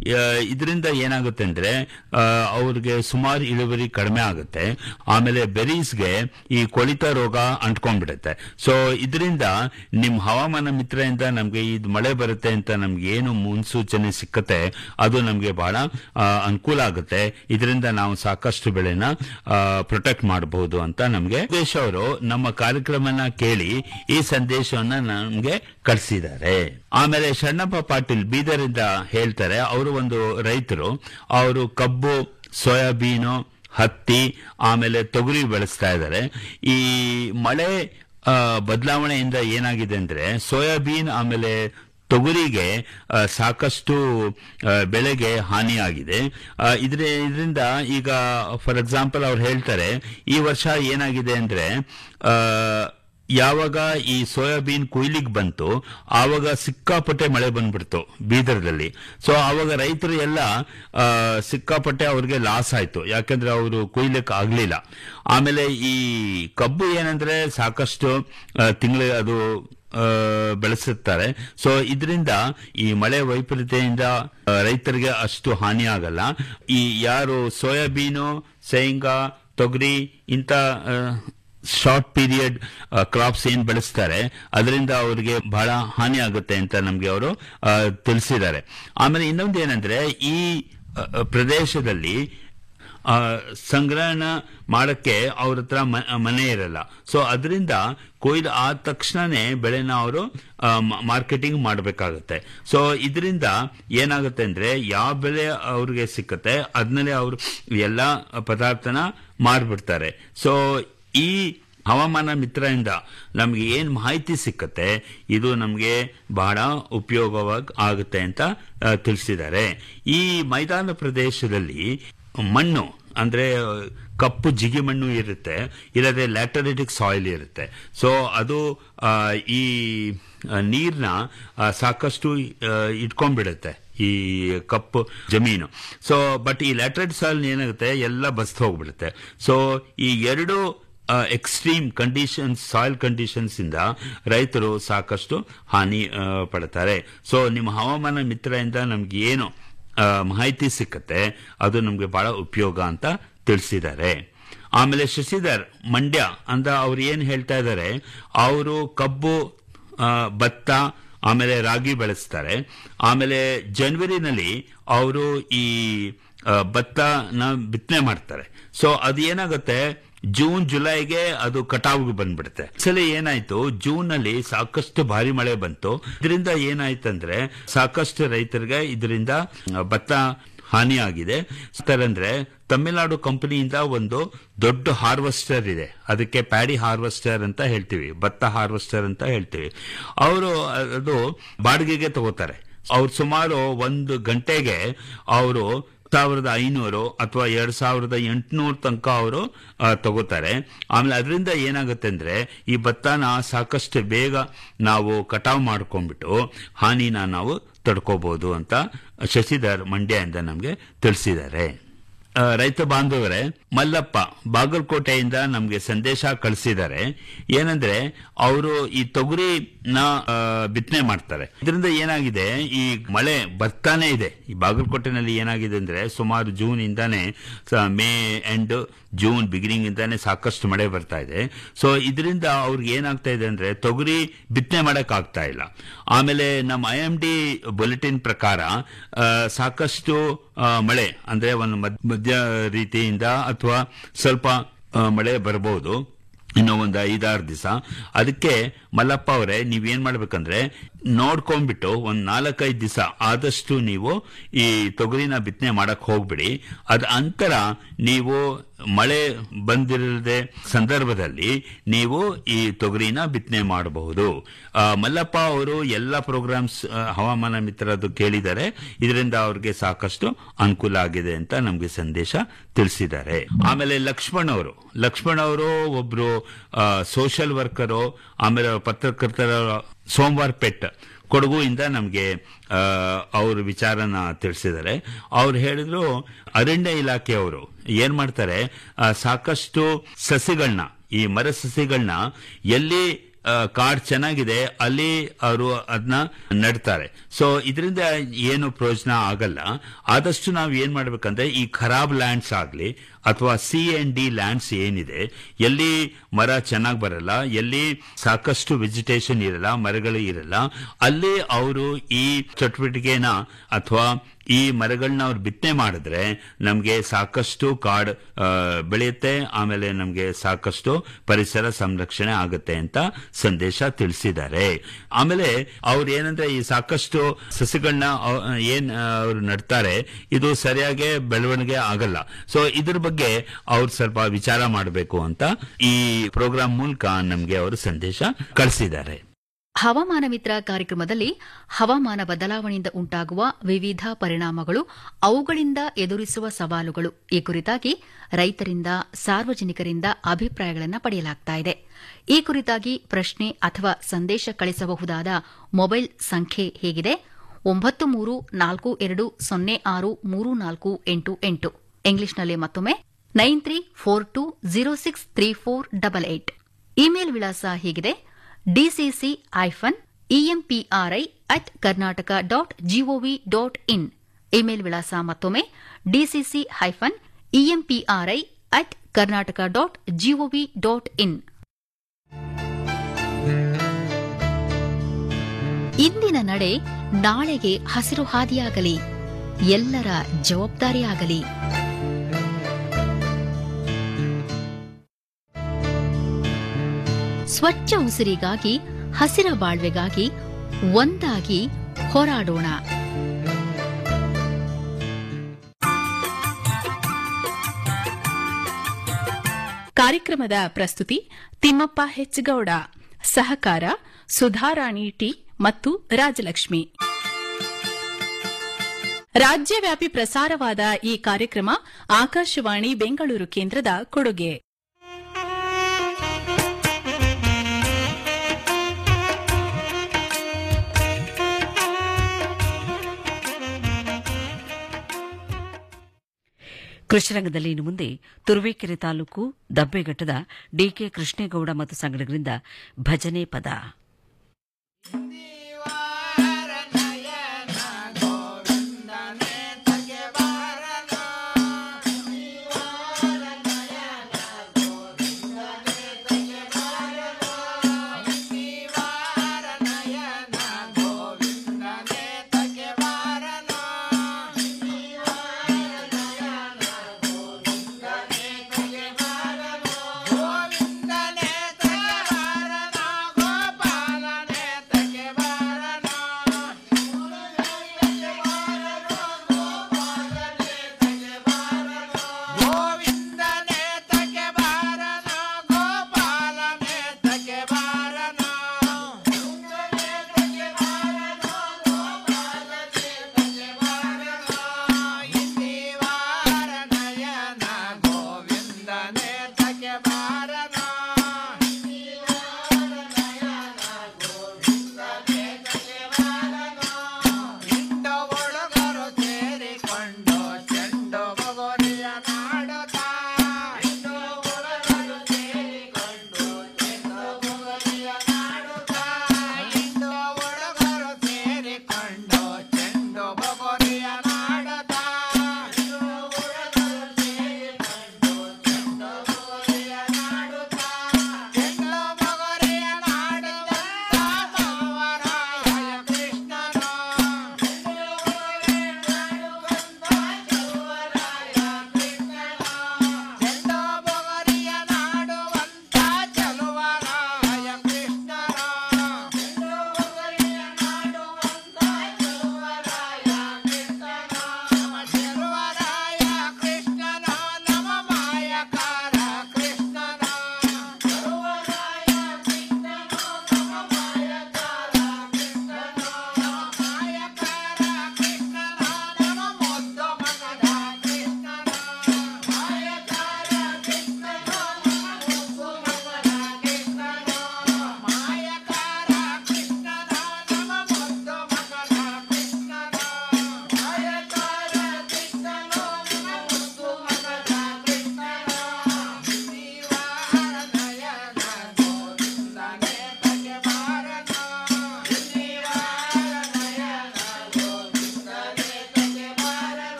ಇದರಿಂದ ಏನಾಗುತ್ತೆ ಅಂದ್ರೆ ಆ, ಅವ್ರಿಗೆ ಸುಮಾರು ಇಳುವರಿ ಕಡಿಮೆ ಆಗುತ್ತೆ ಆಮೇಲೆ ಬೆರೀಸ್ಗೆ ಈ ಕೊಳಿತ ರೋಗ ಅಂಟ್ಕೊಂಡ್ಬಿಡುತ್ತೆ ಸೊ ಇದರಿಂದ ನಿಮ್ ಹವಾಮಾನ ಮಿತ್ರದಿಂದ ನಮ್ಗೆ ಇದು ಮಳೆ ಬರುತ್ತೆ ಅಂತ ನಮ್ಗೆ ಏನು ಮುನ್ಸೂಚನೆ ಸಿಕ್ಕತ್ತೆ ಅದು ನಮ್ಗೆ ಬಹಳ ಆ, ಅನುಕೂಲ ಆಗುತ್ತೆ ಇದರಿಂದ ನಾವು ಸಾಕಷ್ಟು ಬೆಳೆನ ಪ್ರೊಟೆಕ್ಟ್ ಮಾಡಬಹುದು ಅಂತ ನಮ್ಗೆ ಯೋಗೇಶ್ ಅವರು ನಮ್ಮ ಕಾರ್ಯಕ್ರಮನ ಕೇಳಿ ಈ ಸಂದೇಶವನ್ನ ನಮ್ಗೆ ಕಳಿಸಿದ್ದಾರೆ ಆಮೇಲೆ ಶರಣಪ್ಪ ಪಾಟೀಲ್ ಬೀದರಿಂದ ಹೇಳ್ತಾರೆ ಅವರು ಒಂದು ರೈತರು ಅವರು ಕಬ್ಬು ಸೋಯಾಬೀನು ಹತ್ತಿ ಆಮೇಲೆ ತೊಗರಿ ಬೆಳೆಸ್ತಾ ಇದ್ದಾರೆ ಈ ಮಳೆ ಆ, ಬದಲಾವಣೆಯಿಂದ ಏನಾಗಿದೆ ಅಂದ್ರೆ ಸೋಯಾಬೀನ್ ಆಮೇಲೆ ತೊಗರಿಗೆ ಆ, ಸಾಕಷ್ಟು ಆ, ಬೆಳೆಗೆ ಹಾನಿಯಾಗಿದೆ ಆ, ಇದ್ರ ಇದರಿಂದ ಈಗ ಫಾರ್ ಎಕ್ಸಾಂಪಲ್ ಅವ್ರು ಹೇಳ್ತಾರೆ ಈ ವರ್ಷ ಏನಾಗಿದೆ ಅಂದ್ರೆ ಆ, ಯಾವಾಗ ಈ ಸೋಯಾಬೀನ್ ಕೊಯ್ಲಿಗೆ ಬಂತು ಆವಾಗ ಸಿಕ್ಕಾಪಟ್ಟೆ ಮಳೆ ಬಂದ್ಬಿಡ್ತು ಬೀದರ್ದಲ್ಲಿ ಸೊ ಆವಾಗ ರೈತರು ಎಲ್ಲ ಆ, ಸಿಕ್ಕಾಪಟ್ಟೆ ಅವ್ರಿಗೆ ಲಾಸ್ ಆಯ್ತು ಯಾಕಂದ್ರೆ ಅವರು ಕೊಯ್ಲಿಕ್ಕೆ ಆಗ್ಲಿಲ್ಲ ಆಮೇಲೆ ಈ ಕಬ್ಬು ಏನಂದ್ರೆ ಸಾಕಷ್ಟು ತಿಂಗಳ ಅದು ಆ, ಬೆಳೆಸುತ್ತಾರೆ ಸೊ ಇದರಿಂದ ಈ ಮಳೆ ವೈಪರೀತ್ಯದಿಂದ ಆ, ರೈತರಿಗೆ ಅಷ್ಟು ಹಾನಿ ಆಗಲ್ಲ ಈ ಯಾರು ಸೋಯಾಬೀನು ಶೇಂಗಾ ತೊಗರಿ ಇಂಥ ಶಾರ್ಟ್ ಪೀರಿಯಡ್ ಕ್ರಾಪ್ಸ್ ಏನ್ ಬೆಳೆಸ್ತಾರೆ ಅದರಿಂದ ಅವರಿಗೆ ಬಹಳ ಹಾನಿ ಆಗುತ್ತೆ ಅಂತ ನಮ್ಗೆ ಅವರು ತಿಳಿಸಿದ್ದಾರೆ ಆಮೇಲೆ ಇನ್ನೊಂದು ಏನಂದ್ರೆ ಈ ಆ, ಪ್ರದೇಶದಲ್ಲಿ ಆ, ಸಂಗ್ರಹಣ ಮಾಡಕ್ಕೆ ಅವ್ರ ಹತ್ರ ಮ- ಮನೆ ಇರಲ್ಲ ಸೊ ಅದರಿಂದ ಕೊಯ್ಲು ಆದ ತಕ್ಷಣನೇ ಬೆಳೆನ ಅವರು ಮಾರ್ಕೆಟಿಂಗ್ ಮಾಡಬೇಕಾಗುತ್ತೆ ಸೊ ಇದರಿಂದ ಏನಾಗುತ್ತೆ ಅಂದ್ರೆ ಯಾವ ಬೆಲೆ ಅವ್ರಿಗೆ ಸಿಕ್ಕತ್ತೆ ಅದನ್ನೇ ಅವರು ಎಲ್ಲ ಪದಾರ್ಥನ ಮಾರ್ಬಿಡ್ತಾರೆ ಸೊ ಈ ಹವಾಮಾನ ಮಿತ್ರದಿಂದ ನಮಗೆ ಏನ್ ಮಾಹಿತಿ ಸಿಕ್ಕತ್ತೆ ಇದು ನಮಗೆ ಬಹಳ ಉಪಯೋಗವಾಗಿ ಆಗುತ್ತೆ ಅಂತ ಆ, ತಿಳಿಸಿದ್ದಾರೆ ಈ ಮೈದಾನ ಪ್ರದೇಶದಲ್ಲಿ ಮಣ್ಣು ಅಂದ್ರೆ ಕಪ್ಪು ಜಿಗಿ ಮಣ್ಣು ಇರುತ್ತೆ ಇಲ್ಲದೆ ಲ್ಯಾಟರಿಟಿಕ್ ಸಾಯಿಲ್ ಇರುತ್ತೆ ಸೊ ಅದು ಆ, ಈ ನೀರನ್ನ ಸಾಕಷ್ಟು ಆ, ಇಟ್ಕೊಂಡ್ಬಿಡುತ್ತೆ ಈ ಕಪ್ಪು ಜಮೀನು ಸೊ ಬಟ್ ಈ ಲ್ಯಾಟ್ರೈಟ್ ಸಾಯಿಲ್ ಏನಾಗುತ್ತೆ ಎಲ್ಲ ಬಸ್ತು ಹೋಗ್ಬಿಡುತ್ತೆ ಸೊ ಈ ಎರಡು ಎಕ್ಸ್ಟ್ರೀಮ್ ಕಂಡೀಷನ್ಸ್ ಸಾಯಿಲ್ ಕಂಡೀಷನ್ಸ್ ಇಂದ ರೈತರು ಸಾಕಷ್ಟು ಹಾನಿ ಆ, ಪಡ್ತಾರೆ ಸೊ ನಿಮ್ಮ ಹವಾಮಾನ ಮಿತ್ರದಿಂದ ನಮ್ಗೆ ಏನು ಆ, ಮಾಹಿತಿ ಸಿಕ್ಕತ್ತೆ ಅದು ನಮ್ಗೆ ಬಹಳ ಉಪಯೋಗ ಅಂತ ತಿಳಿಸಿದ್ದಾರೆ ಆಮೇಲೆ ಶಶಿಧರ್ ಮಂಡ್ಯ ಅಂತ ಅವ್ರು ಏನ್ ಹೇಳ್ತಾ ಇದ್ದಾರೆ ಅವರು ಕಬ್ಬು ಆ, ಭತ್ತ ಆಮೇಲೆ ರಾಗಿ ಬೆಳೆಸ್ತಾರೆ ಆಮೇಲೆ ಜನವರಿನಲ್ಲಿ ಅವರು ಈ ಆ, ಭತ್ತನ ಬಿತ್ತನೆ ಮಾಡ್ತಾರೆ ಸೊ ಅದು ಏನಾಗುತ್ತೆ ಜೂನ್ ಜುಲೈಗೆ ಅದು ಕಟಾವ್ಗೆ ಬಂದ್ಬಿಡುತ್ತೆ ಸಲ ಏನಾಯ್ತು ಜೂನ್ ನಲ್ಲಿ ಸಾಕಷ್ಟು ಭಾರಿ ಮಳೆ ಬಂತು ಇದರಿಂದ ಏನಾಯ್ತಂದ್ರೆ ಸಾಕಷ್ಟು ರೈತರಿಗೆ ಇದರಿಂದ ಭತ್ತ ಹಾನಿಯಾಗಿದೆ ಅಂದ್ರೆ ತಮಿಳುನಾಡು ಕಂಪನಿಯಿಂದ ಒಂದು ದೊಡ್ಡ ಹಾರ್ವೆಸ್ಟರ್ ಇದೆ ಅದಕ್ಕೆ ಪ್ಯಾಡಿ ಹಾರ್ವೆಸ್ಟರ್ ಅಂತ ಹೇಳ್ತೀವಿ ಭತ್ತ ಹಾರ್ವೆಸ್ಟರ್ ಅಂತ ಹೇಳ್ತೀವಿ ಅವರು ಅದು ಬಾಡಿಗೆಗೆ ತಗೋತಾರೆ ಅವ್ರು ಸುಮಾರು ಒಂದು ಗಂಟೆಗೆ ಅವರು ಸಾವಿರದ ಐನೂರು ಅಥವಾ ಎರಡ್ ಸಾವಿರದ ಎಂಟುನೂರು ತನಕ ಅವರು ತಗೋತಾರೆ ಆಮೇಲೆ ಅದರಿಂದ ಏನಾಗುತ್ತೆ ಅಂದ್ರೆ ಈ ಭತ್ತನ ಸಾಕಷ್ಟು ಬೇಗ ನಾವು ಕಟಾವ್ ಮಾಡ್ಕೊಂಡ್ಬಿಟ್ಟು ಹಾನಿನ ನಾವು ತಡ್ಕೋಬಹುದು ಅಂತ ಶಶಿಧರ್ ಮಂಡ್ಯದಿಂದ ನಮಗೆ ತಿಳಿಸಿದ್ದಾರೆ ಆ, ರೈತ ಬಾಂಧವರೇ ಮಲ್ಲಪ್ಪ ಬಾಗಲಕೋಟೆಯಿಂದ ನಮಗೆ ಸಂದೇಶ ಕಳಿಸಿದ್ದಾರೆ ಏನಂದ್ರೆ ಅವರು ಈ ತೊಗರಿನ ಬಿತ್ತನೆ ಮಾಡ್ತಾರೆ ಇದರಿಂದ ಏನಾಗಿದೆ ಈ ಮಳೆ ಬರ್ತಾನೆ ಇದೆ ಈ ಬಾಗಲಕೋಟೆನಲ್ಲಿ ಏನಾಗಿದೆ ಅಂದ್ರೆ ಸುಮಾರು ಜೂನ್ ಇಂದಾನೆ ಸ- ಮೇ ಎಂಡ್ ಜೂನ್ ಬಿಗಿನಿಂಗ್ ಇಂದಾನೆ ಸಾಕಷ್ಟು ಮಳೆ ಬರ್ತಾ ಇದೆ ಸೊ ಇದರಿಂದ ಅವ್ರಿಗೆ ಏನಾಗ್ತಾ ಇದೆ ಅಂದ್ರೆ ತೊಗರಿ ಬಿತ್ತನೆ ಮಾಡಕ್ ಆಗ್ತಾ ಇಲ್ಲ ಆಮೇಲೆ ನಮ್ಮ ಐ ಎಂ ಡಿ ಬುಲೆಟಿನ್ ಪ್ರಕಾರ ಆ, ಸಾಕಷ್ಟು ಆ, ಮಳೆ ಅಂದ್ರೆ ಒಂದು ಮದ್- ಮಧ್ಯ ರೀತಿಯಿಂದ ಅಥವಾ ಸ್ವಲ್ಪ ಆ, ಮಳೆ ಬರಬಹುದು ಇನ್ನು ಒಂದು ಐದಾರು ದಿವಸ ಅದಕ್ಕೆ ಮಲ್ಲಪ್ಪ ಅವರೇ ನೀವೇನ್ ಮಾಡ್ಬೇಕಂದ್ರೆ ನೋಡ್ಕೊಂಡ್ಬಿಟ್ಟು ಒಂದ್ ನಾಲ್ಕೈದು ದಿವಸ ಆದಷ್ಟು ನೀವು ಈ ತೊಗರಿನ ಬಿತ್ತನೆ ಮಾಡಕ್ ಹೋಗ್ಬಿಡಿ ಅದ ಅಂತರ ನೀವು ಮಳೆ ಬಂದಿರದೆ ಸಂದರ್ಭದಲ್ಲಿ ನೀವು ಈ ತೊಗರಿನ ಬಿತ್ತನೆ ಮಾಡಬಹುದು ಆ, ಮಲ್ಲಪ್ಪ ಅವರು ಎಲ್ಲ ಪ್ರೋಗ್ರಾಮ್ಸ್ ಹವಾಮಾನ ಮಿತ್ರದ್ದು ಕೇಳಿದ್ದಾರೆ ಇದರಿಂದ ಅವ್ರಿಗೆ ಸಾಕಷ್ಟು ಅನುಕೂಲ ಆಗಿದೆ ಅಂತ ನಮ್ಗೆ ಸಂದೇಶ ತಿಳಿಸಿದ್ದಾರೆ ಆಮೇಲೆ ಲಕ್ಷ್ಮಣ್ ಅವರು ಲಕ್ಷ್ಮಣ್ ಅವರು ಒಬ್ರು ಸೋಷಿಯಲ್ ವರ್ಕರು ಆಮೇಲೆ ಪತ್ರಕರ್ತರ ಸೋಮವಾರ ಪೆಟ್ ಕೊಡಗುಯಿಂದ ನಮಗೆ ಅವ್ರ ವಿಚಾರನ ತಿಳಿಸಿದ್ದಾರೆ ಅವ್ರು ಹೇಳಿದ್ರು ಅರಣ್ಯ ಇಲಾಖೆಯವರು ಏನ್ ಮಾಡ್ತಾರೆ ಆ, ಸಾಕಷ್ಟು ಸಸಿಗಳನ್ನ ಈ ಮರ ಸಸಿಗಳನ್ನ ಎಲ್ಲಿ ಆ, ಕಾಡ್ ಚೆನ್ನಾಗಿದೆ ಅಲ್ಲಿ ಅವರು ಅದನ್ನ ನೆಡ್ತಾರೆ ಸೊ ಇದರಿಂದ ಏನು ಪ್ರಯೋಜನ ಆಗಲ್ಲ ಆದಷ್ಟು ನಾವು ಏನ್ ಮಾಡ್ಬೇಕಂದ್ರೆ ಈ ಖರಾಬ್ ಲ್ಯಾಂಡ್ಸ್ ಆಗ್ಲಿ ಅಥವಾ ಸಿ ಎನ್ ಡಿ ಲ್ಯಾಂಡ್ಸ್ ಏನಿದೆ ಎಲ್ಲಿ ಮರ ಚೆನ್ನಾಗಿ ಬರಲ್ಲ ಎಲ್ಲಿ ಸಾಕಷ್ಟು ವೆಜಿಟೇಷನ್ ಇರಲ್ಲ ಮರಗಳು ಇರಲ್ಲ ಅಲ್ಲಿ ಅವರು ಈ ಚಟುವಟಿಕೆನ ಅಥವಾ ಈ ಮರಗಳನ್ನ ಅವ್ರು ಬಿತ್ತನೆ ಮಾಡಿದ್ರೆ ನಮಗೆ ಸಾಕಷ್ಟು ಕಾಡ್ ಆ, ಬೆಳೆಯುತ್ತೆ ಆಮೇಲೆ ನಮಗೆ ಸಾಕಷ್ಟು ಪರಿಸರ ಸಂರಕ್ಷಣೆ ಆಗುತ್ತೆ ಅಂತ ಸಂದೇಶ ತಿಳಿಸಿದ್ದಾರೆ ಆಮೇಲೆ ಅವ್ರು ಏನಂದ್ರೆ ಈ ಸಾಕಷ್ಟು ಸಸಿಗಳನ್ನ ಅವ್- ಏನ್ ಆ, ಅವ್ರು ನಡ್ತಾರೆ ಇದು ಸರಿಯಾಗಿ ಬೆಳವಣಿಗೆ ಆಗಲ್ಲ ಸೊ ಇದ್ರ ಬಗ್ಗೆ ಅವ್ರು ಸ್ವಲ್ಪ ವಿಚಾರ ಮಾಡಬೇಕು ಅಂತ ಈ ಪ್ರೋಗ್ರಾಂ ಮೂಲಕ ನಮ್ಗೆ ಅವರು ಸಂದೇಶ ಕಳಿಸಿದ್ದಾರೆ ಹವಾಮಾನ ಮಿತ್ರ ಕಾರ್ಯಕ್ರಮದಲ್ಲಿ ಹವಾಮಾನ ಬದಲಾವಣೆಯಿಂದ ಉಂಟಾಗುವ ವಿವಿಧ ಪರಿಣಾಮಗಳು ಅವುಗಳಿಂದ ಎದುರಿಸುವ ಸವಾಲುಗಳು ಈ ಕುರಿತಾಗಿ ರೈತರಿಂದ ಸಾರ್ವಜನಿಕರಿಂದ ಅಭಿಪ್ರಾಯಗಳನ್ನು ಪಡೆಯಲಾಗ್ತಾ ಇದೆ ಈ ಕುರಿತಾಗಿ ಪ್ರಶ್ನೆ ಅಥವಾ ಸಂದೇಶ ಕಳಿಸಬಹುದಾದ ಮೊಬೈಲ್ ಸಂಖ್ಯೆ ಹೇಗಿದೆ ಒಂಬತ್ತು ಮೂರು ನಾಲ್ಕು ಎರಡು ಸೊನ್ನೆ ಆರು ಮೂರು ನಾಲ್ಕು ಎಂಟು ಎಂಟು ಇಂಗ್ಲಿಷ್ನಲ್ಲಿ ಮತ್ತೊಮ್ಮೆ nine three four two zero six three four double eight email ವಿಳಾಸ ಹೀಗಿದೆ DCC hyphen EMPRI at Karnataka dot gov dot in email ವಿಳಾಸ ಮತ್ತೊಮ್ಮೆ DCC hyphen EMPRI at Karnataka dot gov dot in ಇಂದಿನ ನಡೆ ನಾಳೆಗೆ ಹಸಿರು ಹಾದಿಯಾಗಲಿ ಎಲ್ಲರ ಜವಾಬ್ದಾರಿಯಾಗಲಿ ಸ್ವಚ್ಛ ಉಸಿರಿಗಾಗಿ ಹಸಿರ ಬಾಳ್ವೆಗಾಗಿ ಒಂದಾಗಿ ಹೋರಾಡೋಣ ಕಾರ್ಯಕ್ರಮದ ಪ್ರಸ್ತುತಿ ತಿಮ್ಮಪ್ಪ ಹೆಚ್ಗೌಡ ಸಹಕಾರ ಸುಧಾರಾಣಿ ಟಿ ಮತ್ತು ರಾಜಲಕ್ಷ್ಮಿ ರಾಜ್ಯವ್ಯಾಪಿ ಪ್ರಸಾರವಾದ ಈ ಕಾರ್ಯಕ್ರಮ ಆಕಾಶವಾಣಿ ಬೆಂಗಳೂರು ಕೇಂದ್ರದ ಕೊಡುಗೆ ಕೃಷಿರಂಗದಲ್ಲಿ ಇನ್ನು ಮುಂದೆ ತುರುವೇಕೆರೆ ತಾಲೂಕು ದಬ್ಬೆಘಟ್ಟದ ಡಿಕೆ ಕೃಷ್ಣೇಗೌಡ ಮತ್ತು ಸಂಗಡಿಗರಿಂದ ಭಜನೆ ಪದ ಗೋವಿಂದನೇ ತಗೆ ಬಾರ